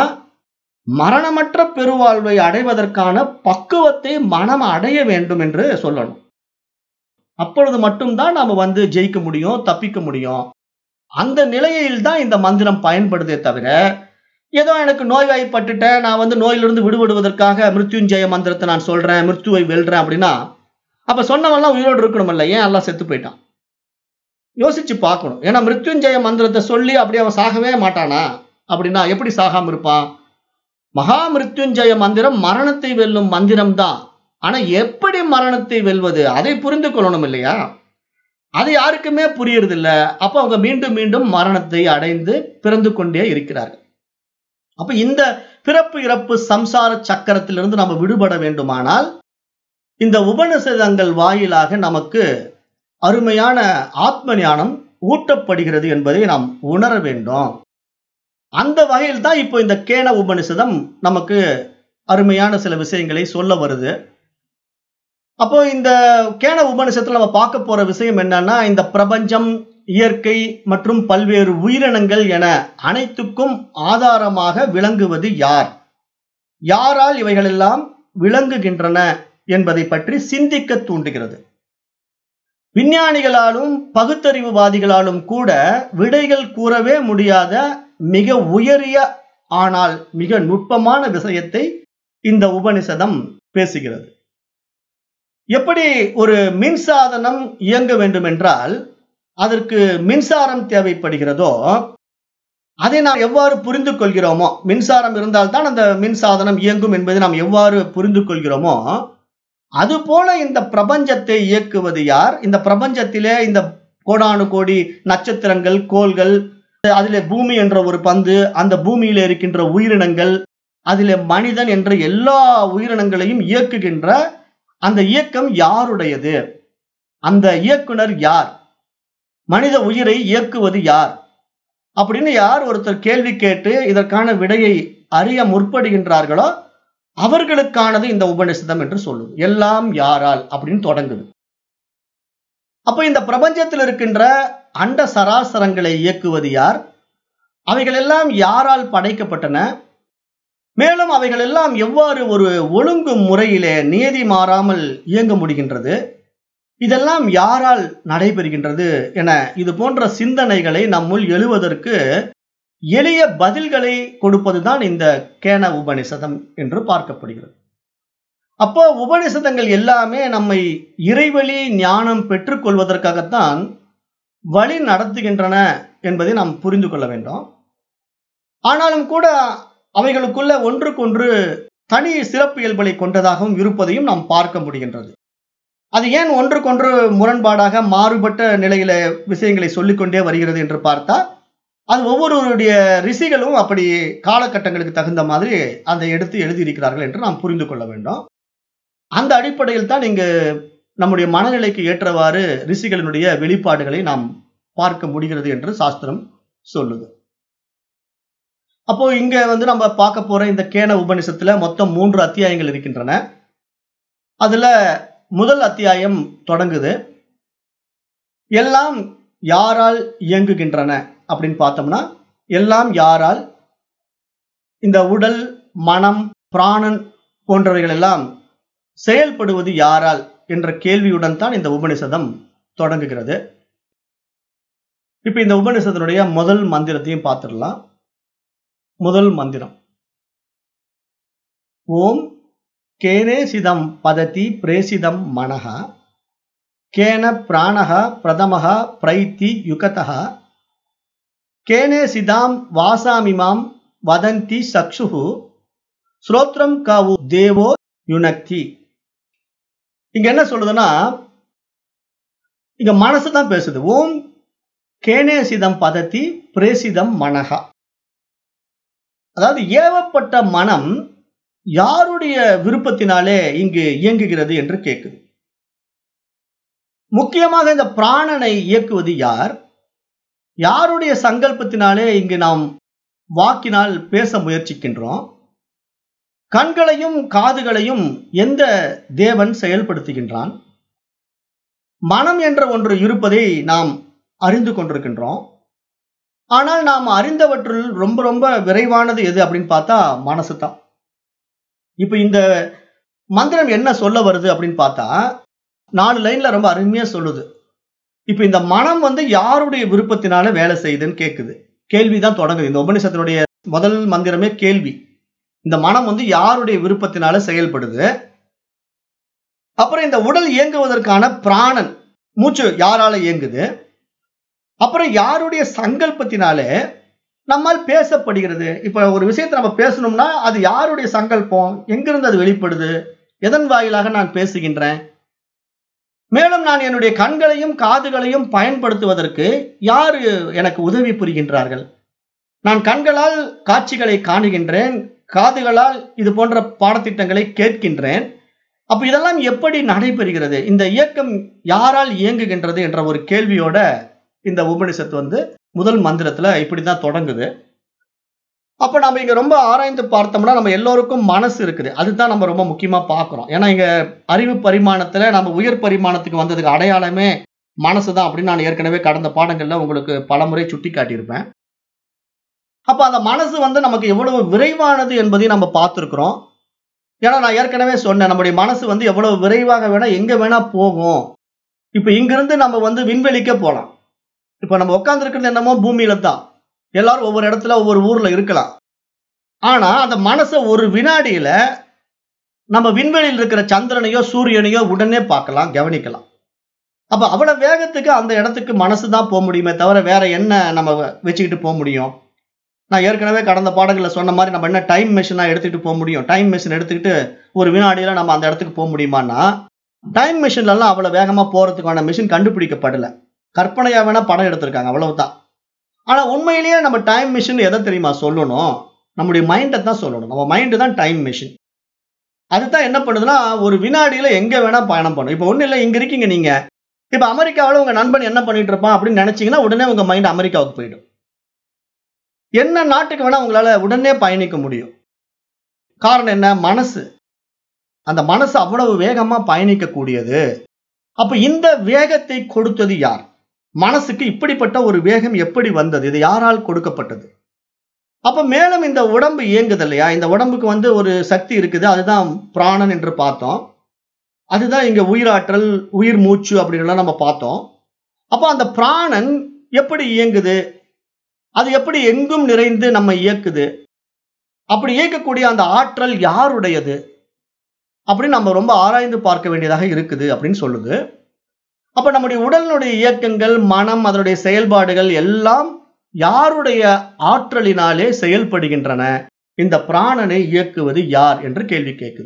Speaker 1: மரணமற்ற பெருவாழ்வை அடைவதற்கான பக்குவத்தை மனம் அடைய வேண்டும் என்று சொல்லணும் அப்பொழுது மட்டும்தான் நாம வந்து ஜெயிக்க முடியும் தப்பிக்க முடியும் அந்த நிலையில் தான் இந்த மந்திரம் பயன்படுதே தவிர ஏதோ எனக்கு நோய்வாய்ப்பட்டுட்டேன் நான் வந்து நோயிலிருந்து விடுபடுவதற்காக மிருத்யுஞ்சய மந்திரத்தை நான் சொல்றேன் மிருத்யுவை வெல்றேன் அப்படின்னா அப்ப சொன்னவன்லாம் உயிரோடு இருக்கணும்ல ஏன் எல்லாம் செத்து போயிட்டான் யோசிச்சு பார்க்கணும் ஏன்னா மிருத்யுஞ்சய மந்திரத்தை சொல்லி அப்படி அவன் சாகவே மாட்டானா அப்படின்னா எப்படி சாகாம இருப்பான் மகா மிருத்யுஞ்சய மந்திரம் மரணத்தை வெல்லும் மந்திரம் தான் ஆனா எப்படி மரணத்தை வெல்வது அதை புரிந்து கொள்ளணும் இல்லையா அது யாருக்குமே புரியறது இல்ல அப்ப அவங்க மீண்டும் மீண்டும் மரணத்தை அடைந்து பிறந்து கொண்டே இருக்கிறார்கள் அப்ப இந்த பிறப்பு இறப்பு சம்சார சக்கரத்திலிருந்து நம்ம விடுபட வேண்டுமானால் இந்த உபனிஷதங்கள் வாயிலாக நமக்கு அருமையான ஆத்ம ஞானம் ஊட்டப்படுகிறது என்பதை நாம் உணர வேண்டும் அந்த வகையில் தான் இப்போ இந்த கேன உபனிஷதம் நமக்கு அருமையான சில விஷயங்களை சொல்ல வருது அப்போ இந்த கேன உபனிஷத்துல நம்ம பார்க்க போற விஷயம் என்னன்னா இந்த பிரபஞ்சம் இயற்கை மற்றும் பல்வேறு உயிரினங்கள் என அனைத்துக்கும் ஆதாரமாக விளங்குவது யார் யாரால் இவைகளெல்லாம் விளங்குகின்றன என்பதை பற்றி சிந்திக்க தூண்டுகிறது விஞ்ஞானிகளாலும் பகுத்தறிவுவாதிகளாலும் கூட விடைகள் கூறவே முடியாத மிக உயரிய ஆனால் மிக நுட்பமான விஷயத்தை இந்த உபனிஷதம் பேசுகிறது எப்படி ஒரு மின்சாதனம் இயங்க வேண்டும் என்றால் அதற்கு மின்சாரம் தேவைப்படுகிறதோ அதை நாம் எவ்வாறு புரிந்து கொள்கிறோமோ மின்சாரம் இருந்தால்தான் அந்த மின்சாதனம் இயங்கும் என்பதை நாம் எவ்வாறு புரிந்து கொள்கிறோமோ அதுபோல இந்த பிரபஞ்சத்தை இயக்குவது யார் இந்த பிரபஞ்சத்திலே இந்த கோடானு கோடி நட்சத்திரங்கள் கோள்கள் அதிலே பூமி என்ற ஒரு பந்து அந்த பூமியில இருக்கின்ற உயிரினங்கள் அதிலே மனிதன் என்ற எல்லா உயிரினங்களையும் இயக்குகின்ற அந்த இயக்கம் யாருடையது அந்த இயக்குனர் யார் மனித உயிரை இயக்குவது யார் அப்படின்னு யார் ஒருத்தர் கேள்வி கேட்டு இதற்கான விடையை அறிய முற்படுகின்றார்களோ அவர்களுக்கானது இந்த உபநிஷதம் என்று சொல்லுது எல்லாம் யாரால் அப்படின்னு தொடங்குது அப்ப இந்த பிரபஞ்சத்தில் இருக்கின்ற அண்ட சராசரங்களை இயக்குவது யார் அவைகள் எல்லாம் யாரால் படைக்கப்பட்டன மேலும் அவைகள் எல்லாம் எவ்வாறு ஒரு ஒழுங்கு முறையிலே நியதி மாறாமல் இயங்க முடிகின்றது இதெல்லாம் யாரால் நடைபெறுகின்றது என இது போன்ற சிந்தனைகளை நம்முள் எழுவதற்கு எளிய பதில்களை கொடுப்பதுதான் இந்த கேன உபனிஷதம் என்று பார்க்கப்படுகிறது அப்போ உபனிஷதங்கள் எல்லாமே நம்மை இறைவழி ஞானம் பெற்றுக்கொள்வதற்காகத்தான் வழி நடத்துகின்றன என்பதை நாம் புரிந்து கொள்ள வேண்டும் ஆனாலும் கூட அவைகளுக்குள்ள ஒன்றுக்கொன்று தனி சிறப்பு இயல்புகளை கொண்டதாகவும் இருப்பதையும் நாம் பார்க்க முடிகின்றது அது ஏன் ஒன்றுக்கொன்று முரண்பாடாக மாறுபட்ட நிலையில விஷயங்களை சொல்லிக்கொண்டே வருகிறது என்று பார்த்தா அது ஒவ்வொருவருடைய ரிஷிகளும் அப்படி காலகட்டங்களுக்கு தகுந்த மாதிரி அதை எடுத்து எழுதியிருக்கிறார்கள் என்று நாம் புரிந்து கொள்ள வேண்டும் அந்த அடிப்படையில் தான் இங்கு நம்முடைய மனநிலைக்கு ஏற்றவாறு ரிஷிகளினுடைய வெளிப்பாடுகளை நாம் பார்க்க முடிகிறது என்று சாஸ்திரம் சொல்லுது அப்போ இங்க வந்து நம்ம பார்க்க போற இந்த கேன உபனிஷத்துல மொத்தம் மூன்று அத்தியாயங்கள் இருக்கின்றன அதுல முதல் அத்தியாயம் தொடங்குது எல்லாம் யாரால் இயங்குகின்றன அப்படின்னு பார்த்தோம்னா எல்லாம் யாரால் இந்த உடல் மனம் பிராணன் போன்றவைகள் எல்லாம் செயல்படுவது யாரால் என்ற கேள்வியுடன் தான் இந்த உபனிஷதம் தொடங்குகிறது இப்ப இந்த உபனிஷத்தினுடைய முதல் மந்திரத்தையும் பார்த்துடலாம் முதல் மந்திரம் ஓம் கேனேசிதம் பததி பிரேசிதம் மனஹ கேன பிராணஹ பிரதமஹ பிரைத்தி யுகதஹ கேனேசிதாம் வாசாமிமாம் வதந்தி சக்ஷுஹு ஸ்ரோத்ரம் காவு தேவோ யுனக்தி இங்க என்ன சொல்லுதுன்னா இங்க மனசு தான் பேசுது ஓம் கேனேசிதம் பதத்தி பிரேசிதம் மனகா அதாவது ஏவப்பட்ட மனம் யாருடைய விருப்பத்தினாலே இங்கு இயங்குகிறது என்று கேட்குது முக்கியமாக இந்த பிராணனை இயக்குவது யார் யாருடைய சங்கல்பத்தினாலே இங்கு நாம் வாக்கினால் பேச முயற்சிக்கின்றோம் கண்களையும் காதுகளையும் எந்த தேவன் செயல்படுத்துகின்றான் மனம் என்ற ஒன்று இருப்பதை நாம் அறிந்து கொண்டிருக்கின்றோம் ஆனால் நாம் அறிந்தவற்றுள் ரொம்ப ரொம்ப விரைவானது எது அப்படின்னு பார்த்தா மனசு தான் இப்ப இந்த மந்திரம் என்ன சொல்ல வருது அப்படின்னு பார்த்தா நாலு லைன்ல ரொம்ப அருமையா சொல்லுது இப்ப இந்த மனம் வந்து யாருடைய விருப்பத்தினால வேலை செய்யுதுன்னு கேக்குது கேள்விதான் தொடங்குது இந்த உபனிஷத்தினுடைய முதல் மந்திரமே கேள்வி இந்த மனம் வந்து யாருடைய விருப்பத்தினால செயல்படுது அப்புறம் இந்த உடல் இயங்குவதற்கான பிராணன் மூச்சு யாரால இயங்குது அப்புறம் யாருடைய சங்கல்பத்தினாலே நம்மால் பேசப்படுகிறது இப்ப ஒரு விஷயத்தை நம்ம பேசணும்னா அது யாருடைய சங்கல்பம் எங்கிருந்து அது வெளிப்படுது எதன் வாயிலாக நான் பேசுகின்றேன் மேலும் நான் என்னுடைய கண்களையும் காதுகளையும் பயன்படுத்துவதற்கு யாரு எனக்கு உதவி புரிகின்றார்கள் நான் கண்களால் காட்சிகளை காணுகின்றேன் காதுகளால் இது போன்ற பாடத்திட்டங்களை கேட்கின்றேன் அப்ப இதெல்லாம் எப்படி நடைபெறுகிறது இந்த இயக்கம் யாரால் இயங்குகின்றது என்ற ஒரு கேள்வியோட இந்த உபனிஷத்து வந்து முதல் மந்திரத்துல இப்படிதான் தொடங்குது அப்ப நம்ம இங்க ரொம்ப ஆராய்ந்து பார்த்தோம்னா நம்ம எல்லோருக்கும் மனசு இருக்குது அதுதான் நம்ம ரொம்ப முக்கியமா பார்க்கிறோம் ஏன்னா இங்க அறிவு பரிமாணத்துல நம்ம உயர் பரிமாணத்துக்கு வந்ததுக்கு அடையாளமே மனசு தான் அப்படின்னு நான் ஏற்கனவே கடந்த பாடங்கள்ல உங்களுக்கு பலமுறை சுட்டி காட்டியிருப்பேன் அப்ப அந்த மனசு வந்து நமக்கு எவ்வளவு விரைவானது என்பதையும் நம்ம பார்த்துருக்குறோம் ஏன்னா நான் ஏற்கனவே சொன்னேன் நம்முடைய மனசு வந்து எவ்வளவு விரைவாக வேணா எங்க வேணா போகும் இப்ப இங்கிருந்து நம்ம வந்து விண்வெளிக்க போலாம் இப்ப நம்ம உட்காந்துருக்கிறது என்னமோ பூமியில தான் எல்லாரும் ஒவ்வொரு இடத்துல ஒவ்வொரு ஊர்ல இருக்கலாம் ஆனா அந்த மனசை ஒரு வினாடியில நம்ம விண்வெளியில் இருக்கிற சந்திரனையோ சூரியனையோ உடனே பார்க்கலாம் கவனிக்கலாம் அப்ப அவ்வளவு வேகத்துக்கு அந்த இடத்துக்கு மனசு தான் போக முடியுமே தவிர வேற என்ன நம்ம வச்சுக்கிட்டு போக முடியும் நான் ஏற்கனவே கடந்த பாடங்களில் சொன்ன மாதிரி நம்ம என்ன டைம் மிஷினா எடுத்துக்கிட்டு போக முடியும் டைம் மிஷின் எடுத்துக்கிட்டு ஒரு வினாடியில நம்ம அந்த இடத்துக்கு போக முடியுமான்னா டைம் மிஷின்ல எல்லாம் அவ்வளவு வேகமா போறதுக்கான மிஷின் கண்டுபிடிக்கப்படல கற்பனையா வேணா படம் எடுத்திருக்காங்க அவ்வளவுதான் ஆனா உண்மையிலேயே நம்ம டைம் மிஷின் எதை தெரியுமா சொல்லணும் நம்முடைய மைண்டை தான் சொல்லணும் நம்ம மைண்டு தான் டைம் மிஷின் அதுதான் என்ன பண்ணுதுன்னா ஒரு வினாடியில எங்க வேணா பயணம் பண்ணும் இப்போ ஒண்ணு இல்லை இங்க இருக்கீங்க நீங்க இப்ப அமெரிக்காவில் உங்க நண்பன் என்ன பண்ணிட்டு இருப்பான் அப்படின்னு நினைச்சீங்கன்னா உடனே உங்க மைண்ட் அமெரிக்காவுக்கு போயிடும் என்ன நாட்டுக்கு வேணா உங்களால உடனே பயணிக்க முடியும் காரணம் என்ன மனசு அந்த மனசு அவ்வளவு வேகமா பயணிக்க கூடியது அப்ப இந்த வேகத்தை கொடுத்தது யார் மனசுக்கு இப்படிப்பட்ட ஒரு வேகம் எப்படி வந்தது இது யாரால் கொடுக்கப்பட்டது அப்ப மேலும் இந்த உடம்பு இயங்குது இல்லையா இந்த உடம்புக்கு வந்து ஒரு சக்தி இருக்குது அதுதான் பிராணன் என்று பார்த்தோம் அதுதான் இங்க உயிராற்றல் உயிர் மூச்சு அப்படின்னு நம்ம பார்த்தோம் அப்போ அந்த பிராணன் எப்படி இயங்குது அது எப்படி எங்கும் நிறைந்து நம்ம இயக்குது அப்படி இயக்கக்கூடிய அந்த ஆற்றல் யாருடையது அப்படின்னு நம்ம ரொம்ப ஆராய்ந்து பார்க்க வேண்டியதாக இருக்குது அப்படின்னு சொல்லுது அப்ப நம்முடைய உடலினுடைய இயக்கங்கள் மனம் அதனுடைய செயல்பாடுகள் எல்லாம் யாருடைய ஆற்றலினாலே செயல்படுகின்றன இந்த பிராணனை இயக்குவது யார் என்று கேள்வி கேட்குது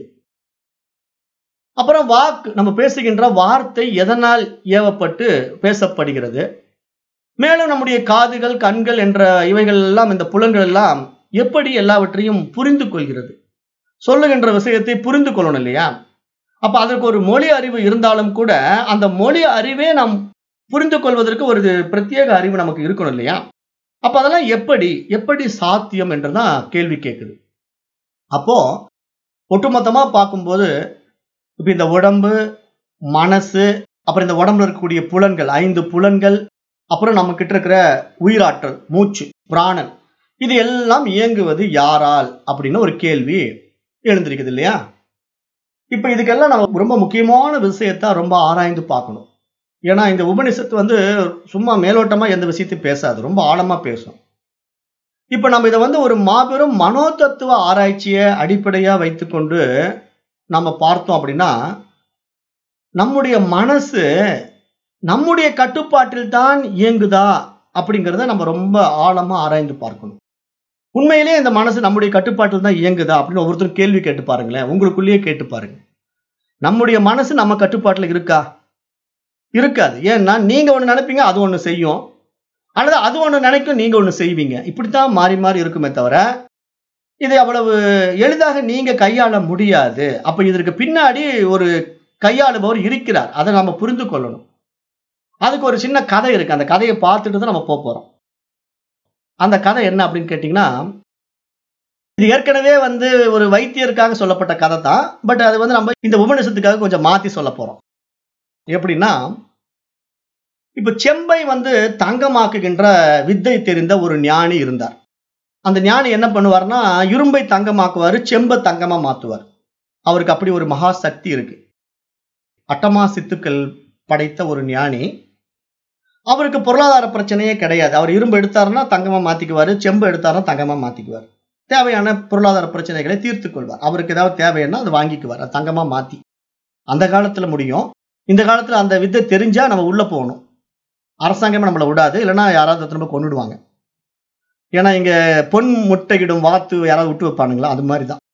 Speaker 1: அப்புறம் வாக்கு நம்ம பேசுகின்ற வார்த்தை எதனால் ஏவப்பட்டு பேசப்படுகிறது மேலும் நம்முடைய காதுகள் கண்கள் என்ற இவைகள் எல்லாம் இந்த புலன்கள் எல்லாம் எப்படி எல்லாவற்றையும் புரிந்து கொள்கிறது சொல்லுகின்ற விஷயத்தை புரிந்து கொள்ளணும் இல்லையா அப்ப அதற்கு ஒரு மொழி அறிவு இருந்தாலும் கூட அந்த மொழி அறிவே நாம் புரிந்து கொள்வதற்கு ஒரு பிரத்யேக அறிவு நமக்கு இருக்கணும் இல்லையா அப்ப அதெல்லாம் எப்படி எப்படி சாத்தியம் என்றுதான் கேள்வி கேட்குது அப்போ ஒட்டுமொத்தமா பார்க்கும்போது இப்ப இந்த உடம்பு மனசு அப்புறம் இந்த உடம்புல இருக்கக்கூடிய புலன்கள் ஐந்து புலன்கள் அப்புறம் நம்ம கிட்ட இருக்கிற உயிராற்றல் மூச்சு பிராணன் இது எல்லாம் இயங்குவது யாரால் அப்படின்னு ஒரு கேள்வி எழுந்திருக்குது இல்லையா இப்ப இதுக்கெல்லாம் நம்ம ரொம்ப முக்கியமான விஷயத்த ரொம்ப ஆராய்ந்து பார்க்கணும் ஏன்னா இந்த உபனிஷத்து வந்து சும்மா மேலோட்டமா எந்த விஷயத்தையும் பேசாது ரொம்ப ஆழமா பேசும் இப்ப நம்ம இதை வந்து ஒரு மாபெரும் மனோதத்துவ ஆராய்ச்சியை அடிப்படையா வைத்துக்கொண்டு நம்ம பார்த்தோம் அப்படின்னா நம்முடைய மனசு நம்முடைய கட்டுப்பாட்டில் தான் இயங்குதா அப்படிங்கிறத நம்ம ரொம்ப ஆழமா ஆராய்ந்து பார்க்கணும் உண்மையிலேயே இந்த மனசு நம்முடைய கட்டுப்பாட்டில் தான் இயங்குதா அப்படின்னு ஒவ்வொருத்தரும் கேள்வி கேட்டு பாருங்களேன் உங்களுக்குள்ளேயே கேட்டு பாருங்க நம்முடைய மனசு நம்ம கட்டுப்பாட்டில் இருக்கா இருக்காது ஏன்னா நீங்க ஒண்ணு நினைப்பீங்க அது ஒண்ணு செய்யும் அல்லது அது ஒண்ணு நினைக்கும் நீங்க ஒண்ணு செய்வீங்க இப்படித்தான் மாறி மாறி இருக்குமே தவிர இதை அவ்வளவு எளிதாக நீங்க கையாள முடியாது அப்ப இதற்கு பின்னாடி ஒரு கையாளுபவர் இருக்கிறார் அதை நாம புரிந்து கொள்ளணும் அதுக்கு ஒரு சின்ன கதை இருக்கு அந்த கதையை பார்த்துட்டு தான் நம்ம போக போறோம் அந்த கதை என்ன அப்படின்னு கேட்டீங்கன்னா இது ஏற்கனவே வந்து ஒரு வைத்தியருக்காக சொல்லப்பட்ட கதை தான் பட் அது வந்து நம்ம இந்த உபநிஷத்துக்காக கொஞ்சம் மாத்தி சொல்ல போறோம் எப்படின்னா இப்ப செம்பை வந்து தங்கமாக்குகின்ற வித்தை தெரிந்த ஒரு ஞானி இருந்தார் அந்த ஞானி என்ன பண்ணுவார்னா இரும்பை தங்கமாக்குவார் செம்பை தங்கமா மாத்துவார் அவருக்கு அப்படி ஒரு மகா சக்தி இருக்கு அட்டமா சித்துக்கள் படைத்த ஒரு ஞானி அவருக்கு பொருளாதார பிரச்சனையே கிடையாது அவர் இரும்பு எடுத்தாருன்னா தங்கமா மாத்திக்குவாரு செம்பு எடுத்தாருன்னா தங்கமா மாத்திக்குவார் தேவையான பொருளாதார பிரச்சனைகளை தீர்த்து கொள்வார் அவருக்கு ஏதாவது தேவைன்னா அதை வாங்கிக்குவார் அது தங்கமா மாத்தி அந்த காலத்துல முடியும் இந்த காலத்துல அந்த வித்தை தெரிஞ்சா நம்ம உள்ள போகணும் அரசாங்கமே நம்மளை விடாது இல்லைன்னா யாராவது திரும்ப கொண்டுடுவாங்க ஏன்னா இங்க பொன் முட்டையிடும் வாத்து யாராவது விட்டு வைப்பானுங்களா அது மாதிரி தான்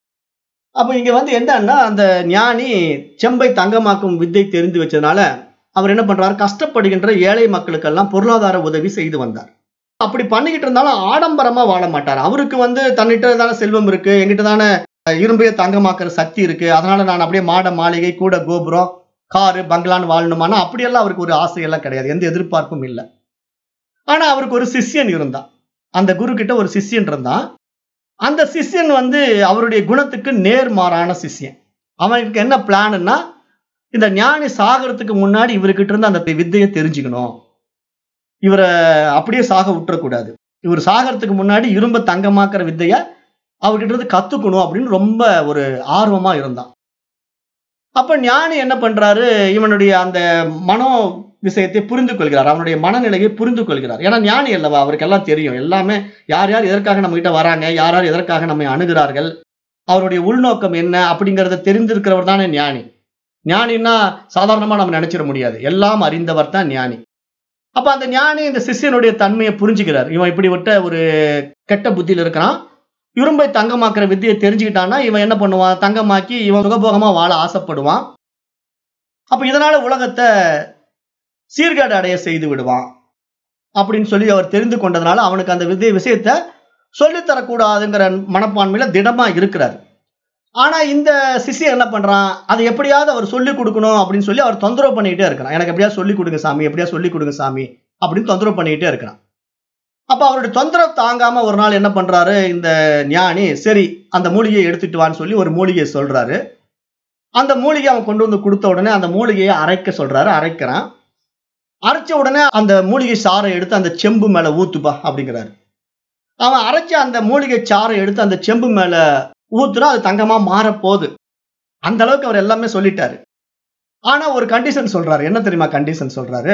Speaker 1: அப்போ இங்க வந்து என்னன்னா அந்த ஞானி செம்பை தங்கமாக்கும் வித்தை தெரிந்து வச்சதுனால அவர் என்ன பண்றாரு கஷ்டப்படுகின்ற ஏழை மக்களுக்கெல்லாம் பொருளாதார உதவி செய்து வந்தார் அப்படி பண்ணிக்கிட்டு இருந்தாலும் ஆடம்பரமா வாழ மாட்டார் அவருக்கு வந்து தன்னிட்ட தானே செல்வம் இருக்கு எங்கிட்ட தானே இரும்பையை தங்கமாக்குற சக்தி இருக்கு அதனால நான் அப்படியே மாட மாளிகை கூட கோபுரம் காரு பங்களான்னு வாழணுமானா அப்படியெல்லாம் அவருக்கு ஒரு ஆசையெல்லாம் கிடையாது எந்த எதிர்பார்ப்பும் இல்லை ஆனா அவருக்கு ஒரு சிஷ்யன் இருந்தான் அந்த குரு கிட்ட ஒரு சிஷ்யன் இருந்தான் அந்த சிஷ்யன் வந்து அவருடைய குணத்துக்கு நேர்மாறான சிஷ்யன் அவனுக்கு என்ன பிளான்னா இந்த ஞானி சாகிறதுக்கு முன்னாடி இவர்கிட்ட இருந்து அந்த வித்தையை தெரிஞ்சுக்கணும் இவரை அப்படியே சாக விட்டுறக்கூடாது இவர் சாகிறதுக்கு முன்னாடி இரும்ப தங்கமாக்குற வித்தைய அவர்கிட்ட இருந்து கத்துக்கணும் அப்படின்னு ரொம்ப ஒரு ஆர்வமா இருந்தான் அப்ப ஞானி என்ன பண்றாரு இவனுடைய அந்த மனோ விஷயத்தை புரிந்து கொள்கிறார் அவனுடைய மனநிலையை புரிந்து கொள்கிறார் ஏன்னா ஞானி அல்லவா அவருக்கு எல்லாம் தெரியும் எல்லாமே யார் யார் எதற்காக நம்ம கிட்ட வராங்க யார் யார் எதற்காக நம்மை அணுகிறார்கள் அவருடைய உள்நோக்கம் என்ன அப்படிங்கறத தெரிந்திருக்கிறவர் தானே ஞானி ஞானின்னா சாதாரணமா நம்ம நினைச்சிட முடியாது எல்லாம் அறிந்தவர் தான் ஞானி அப்ப அந்த ஞானி இந்த சிஷ்யனுடைய தன்மையை புரிஞ்சுக்கிறார் இவன் இப்படி விட்ட ஒரு கெட்ட புத்தியில இருக்கிறான் இரும்பை தங்கமாக்குற வித்தியை தெரிஞ்சுக்கிட்டான்னா இவன் என்ன பண்ணுவான் தங்கமாக்கி இவன் சுகபோகமா வாழ ஆசைப்படுவான் அப்ப இதனால உலகத்தை சீர்கேடு அடைய செய்து விடுவான் அப்படின்னு சொல்லி அவர் தெரிந்து கொண்டதுனால அவனுக்கு அந்த வித்திய விஷயத்த சொல்லித்தரக்கூடாதுங்கிற மனப்பான்மையில திடமா இருக்கிறார் ஆனா இந்த சிஷ்யன் என்ன பண்றான் அதை எப்படியாவது அவர் சொல்லி கொடுக்கணும் அப்படின்னு சொல்லி அவர் தொந்தரவு பண்ணிக்கிட்டே இருக்கிறான் எனக்கு எப்படியா சொல்லி கொடுங்க சாமி எப்படியா சொல்லி கொடுங்க சாமி அப்படின்னு தொந்தரவு பண்ணிக்கிட்டே இருக்கிறான் அப்ப அவருடைய தொந்தரவு தாங்காம ஒரு நாள் என்ன பண்றாரு இந்த ஞானி சரி அந்த மூலிகையை எடுத்துட்டு வான்னு சொல்லி ஒரு மூலிகையை சொல்றாரு அந்த மூலிகை அவன் கொண்டு வந்து கொடுத்த உடனே அந்த மூலிகையை அரைக்க சொல்றாரு அரைக்கிறான் அரைச்ச உடனே அந்த மூலிகை சாறை எடுத்து அந்த செம்பு மேல ஊத்துப்பா அப்படிங்கிறாரு அவன் அரைச்ச அந்த மூலிகை சாறை எடுத்து அந்த செம்பு மேல ஊத்துனா அது தங்கமா மாறப்போகுது அந்த அளவுக்கு அவர் எல்லாமே சொல்லிட்டாரு ஆனா ஒரு கண்டிஷன் சொல்றாரு என்ன தெரியுமா கண்டிஷன் சொல்றாரு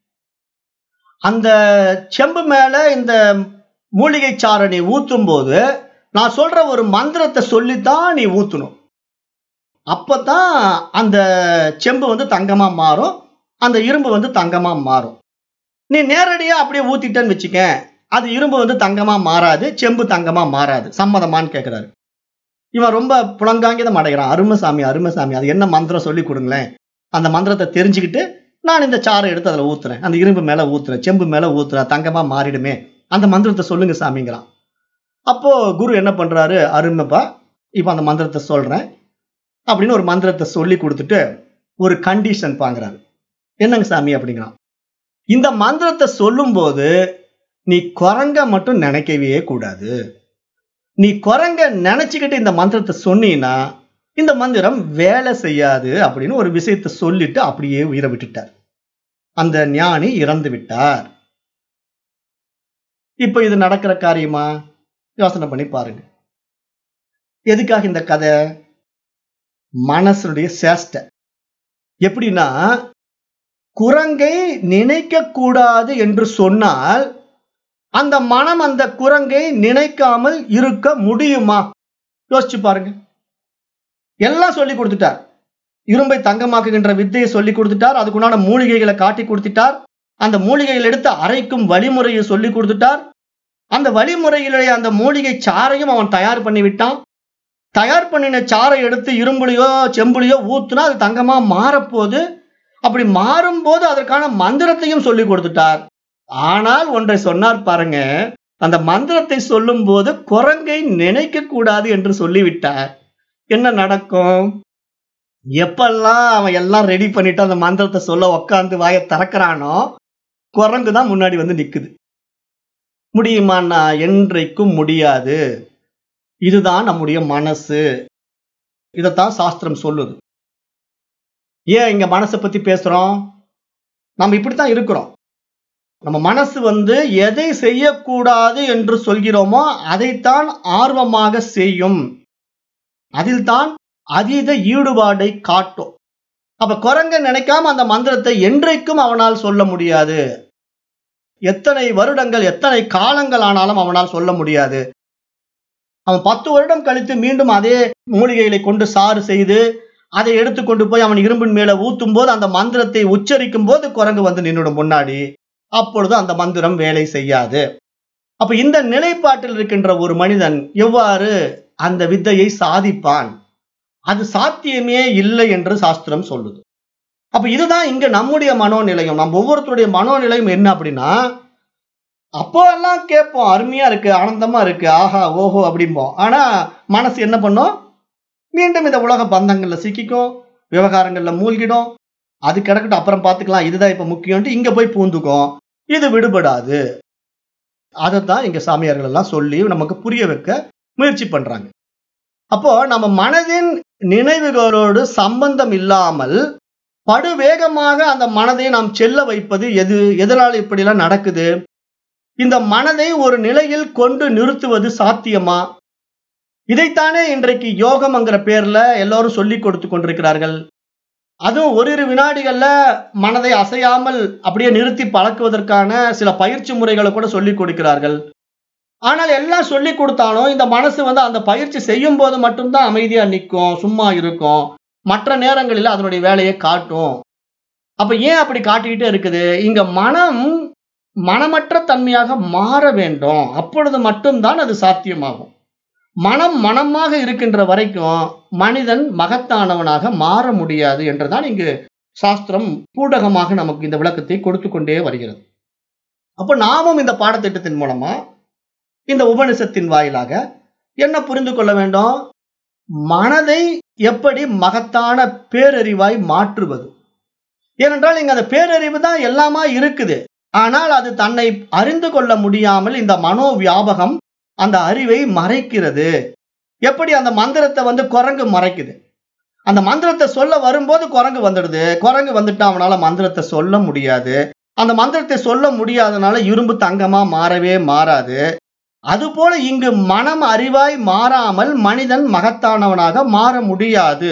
Speaker 1: அந்த செம்பு மேல இந்த மூலிகை சாறை நீ ஊத்தும் போது நான் சொல்ற ஒரு மந்திரத்தை சொல்லித்தான் நீ ஊத்தணும் அப்பதான் அந்த செம்பு வந்து தங்கமா மாறும் அந்த இரும்பு வந்து தங்கமா மாறும் நீ நேரடியா அப்படியே ஊத்திட்டேன்னு வச்சுக்க அது இரும்பு வந்து தங்கமா மாறாது செம்பு தங்கமா மாறாது சம்மதமான்னு கேட்கிறாரு இவன் ரொம்ப புலங்காங்கிதம் அடைகிறான் அருமசாமி அருமசாமி அது என்ன மந்திரம் சொல்லி கொடுங்களேன் அந்த மந்திரத்தை தெரிஞ்சுக்கிட்டு நான் இந்த சாறை எடுத்து அதில் ஊத்துறேன் அந்த இரும்பு மேல ஊத்துறேன் செம்பு மேல ஊத்துறேன் தங்கமா மாறிடுமே அந்த மந்திரத்தை சொல்லுங்க சாமிங்கிறான் அப்போ குரு என்ன பண்றாரு அருமைப்பா இப்போ அந்த மந்திரத்தை சொல்றேன் அப்படின்னு ஒரு மந்திரத்தை சொல்லி கொடுத்துட்டு ஒரு கண்டிஷன் பாங்குறாரு என்னங்க சாமி அப்படிங்கிறான் இந்த மந்திரத்தை சொல்லும்போது நீ குரங்க மட்டும் நினைக்கவே கூடாது நீ குரங்க நினைச்சுக்கிட்டு இந்த மந்திரத்தை சொன்னீன்னா இந்த மந்திரம் வேலை செய்யாது அப்படின்னு ஒரு விஷயத்தை சொல்லிட்டு அப்படியே உயிரை விட்டுட்டார் அந்த ஞானி இறந்து விட்டார் இப்ப இது நடக்கிற காரியமா யோசனை பண்ணி பாருங்க எதுக்காக இந்த கதை மனசனுடைய சேஷ்டை எப்படின்னா குரங்கை நினைக்க கூடாது என்று சொன்னால் அந்த மனம் அந்த குரங்கை நினைக்காமல் இருக்க முடியுமா யோசிச்சு பாருங்க எல்லாம் சொல்லி கொடுத்துட்டார் இரும்பை தங்கமாக்குகின்ற வித்தையை சொல்லி கொடுத்துட்டார் அதுக்குண்டான மூலிகைகளை காட்டி கொடுத்துட்டார் அந்த மூலிகைகள் எடுத்து அரைக்கும் வழிமுறையை சொல்லி கொடுத்துட்டார் அந்த வழிமுறையிலே அந்த மூலிகை சாறையும் அவன் தயார் பண்ணி விட்டான் தயார் பண்ணின சாறை எடுத்து இரும்புலையோ செம்புலையோ ஊத்துனா அது தங்கமா மாறப்போகுது அப்படி மாறும்போது அதற்கான மந்திரத்தையும் சொல்லி கொடுத்துட்டார் ஆனால் ஒன்றை சொன்னார் பாருங்க அந்த மந்திரத்தை சொல்லும் போது குரங்கை நினைக்க கூடாது என்று சொல்லிவிட்டார் என்ன நடக்கும் எப்பெல்லாம் அவன் எல்லாம் ரெடி பண்ணிட்டு அந்த மந்திரத்தை சொல்ல உக்காந்து வாயை திறக்கிறானோ குரங்கு தான் முன்னாடி வந்து நிக்குது முடியுமான்னா என்றைக்கும் முடியாது இதுதான் நம்முடைய மனசு இதைத்தான் சாஸ்திரம் சொல்லுது ஏன் இங்க மனசை பத்தி பேசுறோம் நம்ம இப்படித்தான் இருக்கிறோம் நம்ம மனசு வந்து எதை செய்யக்கூடாது என்று சொல்கிறோமோ அதைத்தான் ஆர்வமாக செய்யும் அதில்தான் அதீத ஈடுபாடை காட்டும் அப்ப குரங்க நினைக்காம அந்த மந்திரத்தை என்றைக்கும் அவனால் சொல்ல முடியாது எத்தனை வருடங்கள் எத்தனை காலங்கள் ஆனாலும் அவனால் சொல்ல முடியாது அவன் பத்து வருடம் கழித்து மீண்டும் அதே மூலிகைகளை கொண்டு சாறு செய்து அதை எடுத்துக்கொண்டு போய் அவன் இரும்பின் மேல ஊத்தும் போது அந்த மந்திரத்தை உச்சரிக்கும் போது குரங்கு வந்து நின்னுடும் முன்னாடி அப்பொழுது அந்த மந்திரம் வேலை செய்யாது அப்ப இந்த நிலைப்பாட்டில் இருக்கின்ற ஒரு மனிதன் எவ்வாறு அந்த வித்தையை சாதிப்பான் அது சாத்தியமே இல்லை என்று சாஸ்திரம் சொல்லுது அப்ப இதுதான் இங்க நம்முடைய மனோநிலையம் நம்ம ஒவ்வொருத்தருடைய மனோநிலையும் என்ன அப்படின்னா அப்போ எல்லாம் கேட்போம் அருமையா இருக்கு ஆனந்தமா இருக்கு ஆஹா ஓஹோ அப்படிம்போம் ஆனா மனசு என்ன பண்ணும் மீண்டும் இந்த உலக பந்தங்கள்ல சிக்கிக்கும் விவகாரங்கள்ல மூழ்கிடும் அது கிடக்கட்டும் அப்புறம் பார்த்துக்கலாம் இதுதான் இப்ப முக்கியம்ட்டு இங்க போய் பூந்துக்கும் இது விடுபடாது அதைத்தான் இங்க சாமியார்கள் எல்லாம் சொல்லி நமக்கு புரிய வைக்க முயற்சி பண்றாங்க அப்போ நம்ம மனதின் நினைவுகளோடு சம்பந்தம் இல்லாமல் படுவேகமாக அந்த மனதை நாம் செல்ல வைப்பது எது எதனால் இப்படிலாம் நடக்குது இந்த மனதை ஒரு நிலையில் கொண்டு நிறுத்துவது சாத்தியமா இதைத்தானே இன்றைக்கு யோகம்ங்கிற பேர்ல எல்லாரும் சொல்லி கொடுத்து கொண்டிருக்கிறார்கள் அதுவும் ஓரிரு வினாடிகள்ல மனதை அசையாமல் அப்படியே நிறுத்தி பழக்குவதற்கான சில பயிற்சி முறைகளை கூட சொல்லி கொடுக்கிறார்கள் ஆனால் எல்லாம் சொல்லி கொடுத்தாலும் இந்த மனசு வந்து அந்த பயிற்சி செய்யும் போது மட்டும்தான் அமைதியா நிற்கும் சும்மா இருக்கும் மற்ற நேரங்களில் அதனுடைய வேலையை காட்டும் அப்ப ஏன் அப்படி காட்டிக்கிட்டே இருக்குது இங்க மனம் மனமற்ற தன்மையாக மாற வேண்டும் அப்பொழுது மட்டும்தான் அது சாத்தியமாகும் மனம் மனமாக இருக்கின்ற வரைக்கும் மனிதன் மகத்தானவனாக மாற முடியாது என்றுதான் இங்கு சாஸ்திரம் பூடகமாக நமக்கு இந்த விளக்கத்தை கொடுத்து கொண்டே வருகிறது அப்ப நாமும் இந்த பாடத்திட்டத்தின் மூலமா இந்த உபனிஷத்தின் வாயிலாக என்ன புரிந்து கொள்ள வேண்டும் மனதை எப்படி மகத்தான பேரறிவாய் மாற்றுவது ஏனென்றால் இங்க அந்த பேரறிவு தான் எல்லாமா இருக்குது ஆனால் அது தன்னை அறிந்து கொள்ள முடியாமல் இந்த மனோ வியாபகம் அந்த அறிவை மறைக்கிறது எப்படி அந்த மந்திரத்தை வந்து குரங்கு மறைக்குது அந்த மந்திரத்தை சொல்ல வரும்போது குரங்கு வந்துடுது குரங்கு வந்துட்டு அவனால மந்திரத்தை சொல்ல முடியாது அந்த மந்திரத்தை சொல்ல முடியாதனால இரும்பு தங்கமா மாறவே மாறாது அதுபோல இங்கு மனம் அறிவாய் மாறாமல் மனிதன் மகத்தானவனாக மாற முடியாது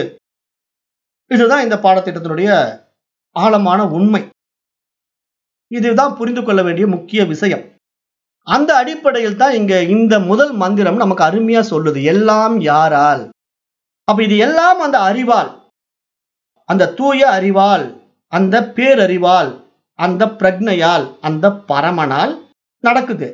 Speaker 1: இதுதான் இந்த பாடத்திட்டத்தினுடைய ஆழமான உண்மை இதுதான் புரிந்து கொள்ள வேண்டிய முக்கிய விஷயம் அந்த அடிப்படையில் தான் இங்க இந்த முதல் மந்திரம் நமக்கு அருமையா சொல்லுது எல்லாம் யாரால் அப்ப இது எல்லாம் அந்த அறிவால் அந்த தூய அறிவால் அந்த பேரறிவால் அந்த பிரக்னையால் அந்த பரமனால் நடக்குது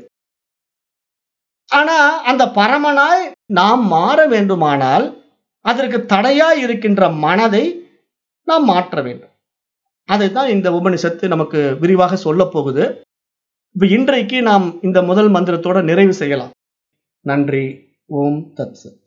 Speaker 1: ஆனா அந்த பரமனாய் நாம் மாற வேண்டுமானால் அதற்கு தடையாய் இருக்கின்ற மனதை நாம் மாற்ற வேண்டும் அதைத்தான் இந்த உபனிஷத்து நமக்கு விரிவாக சொல்ல போகுது இப்ப இன்றைக்கு நாம் இந்த முதல் மந்திரத்தோட நிறைவு செய்யலாம் நன்றி ஓம் தத்சத்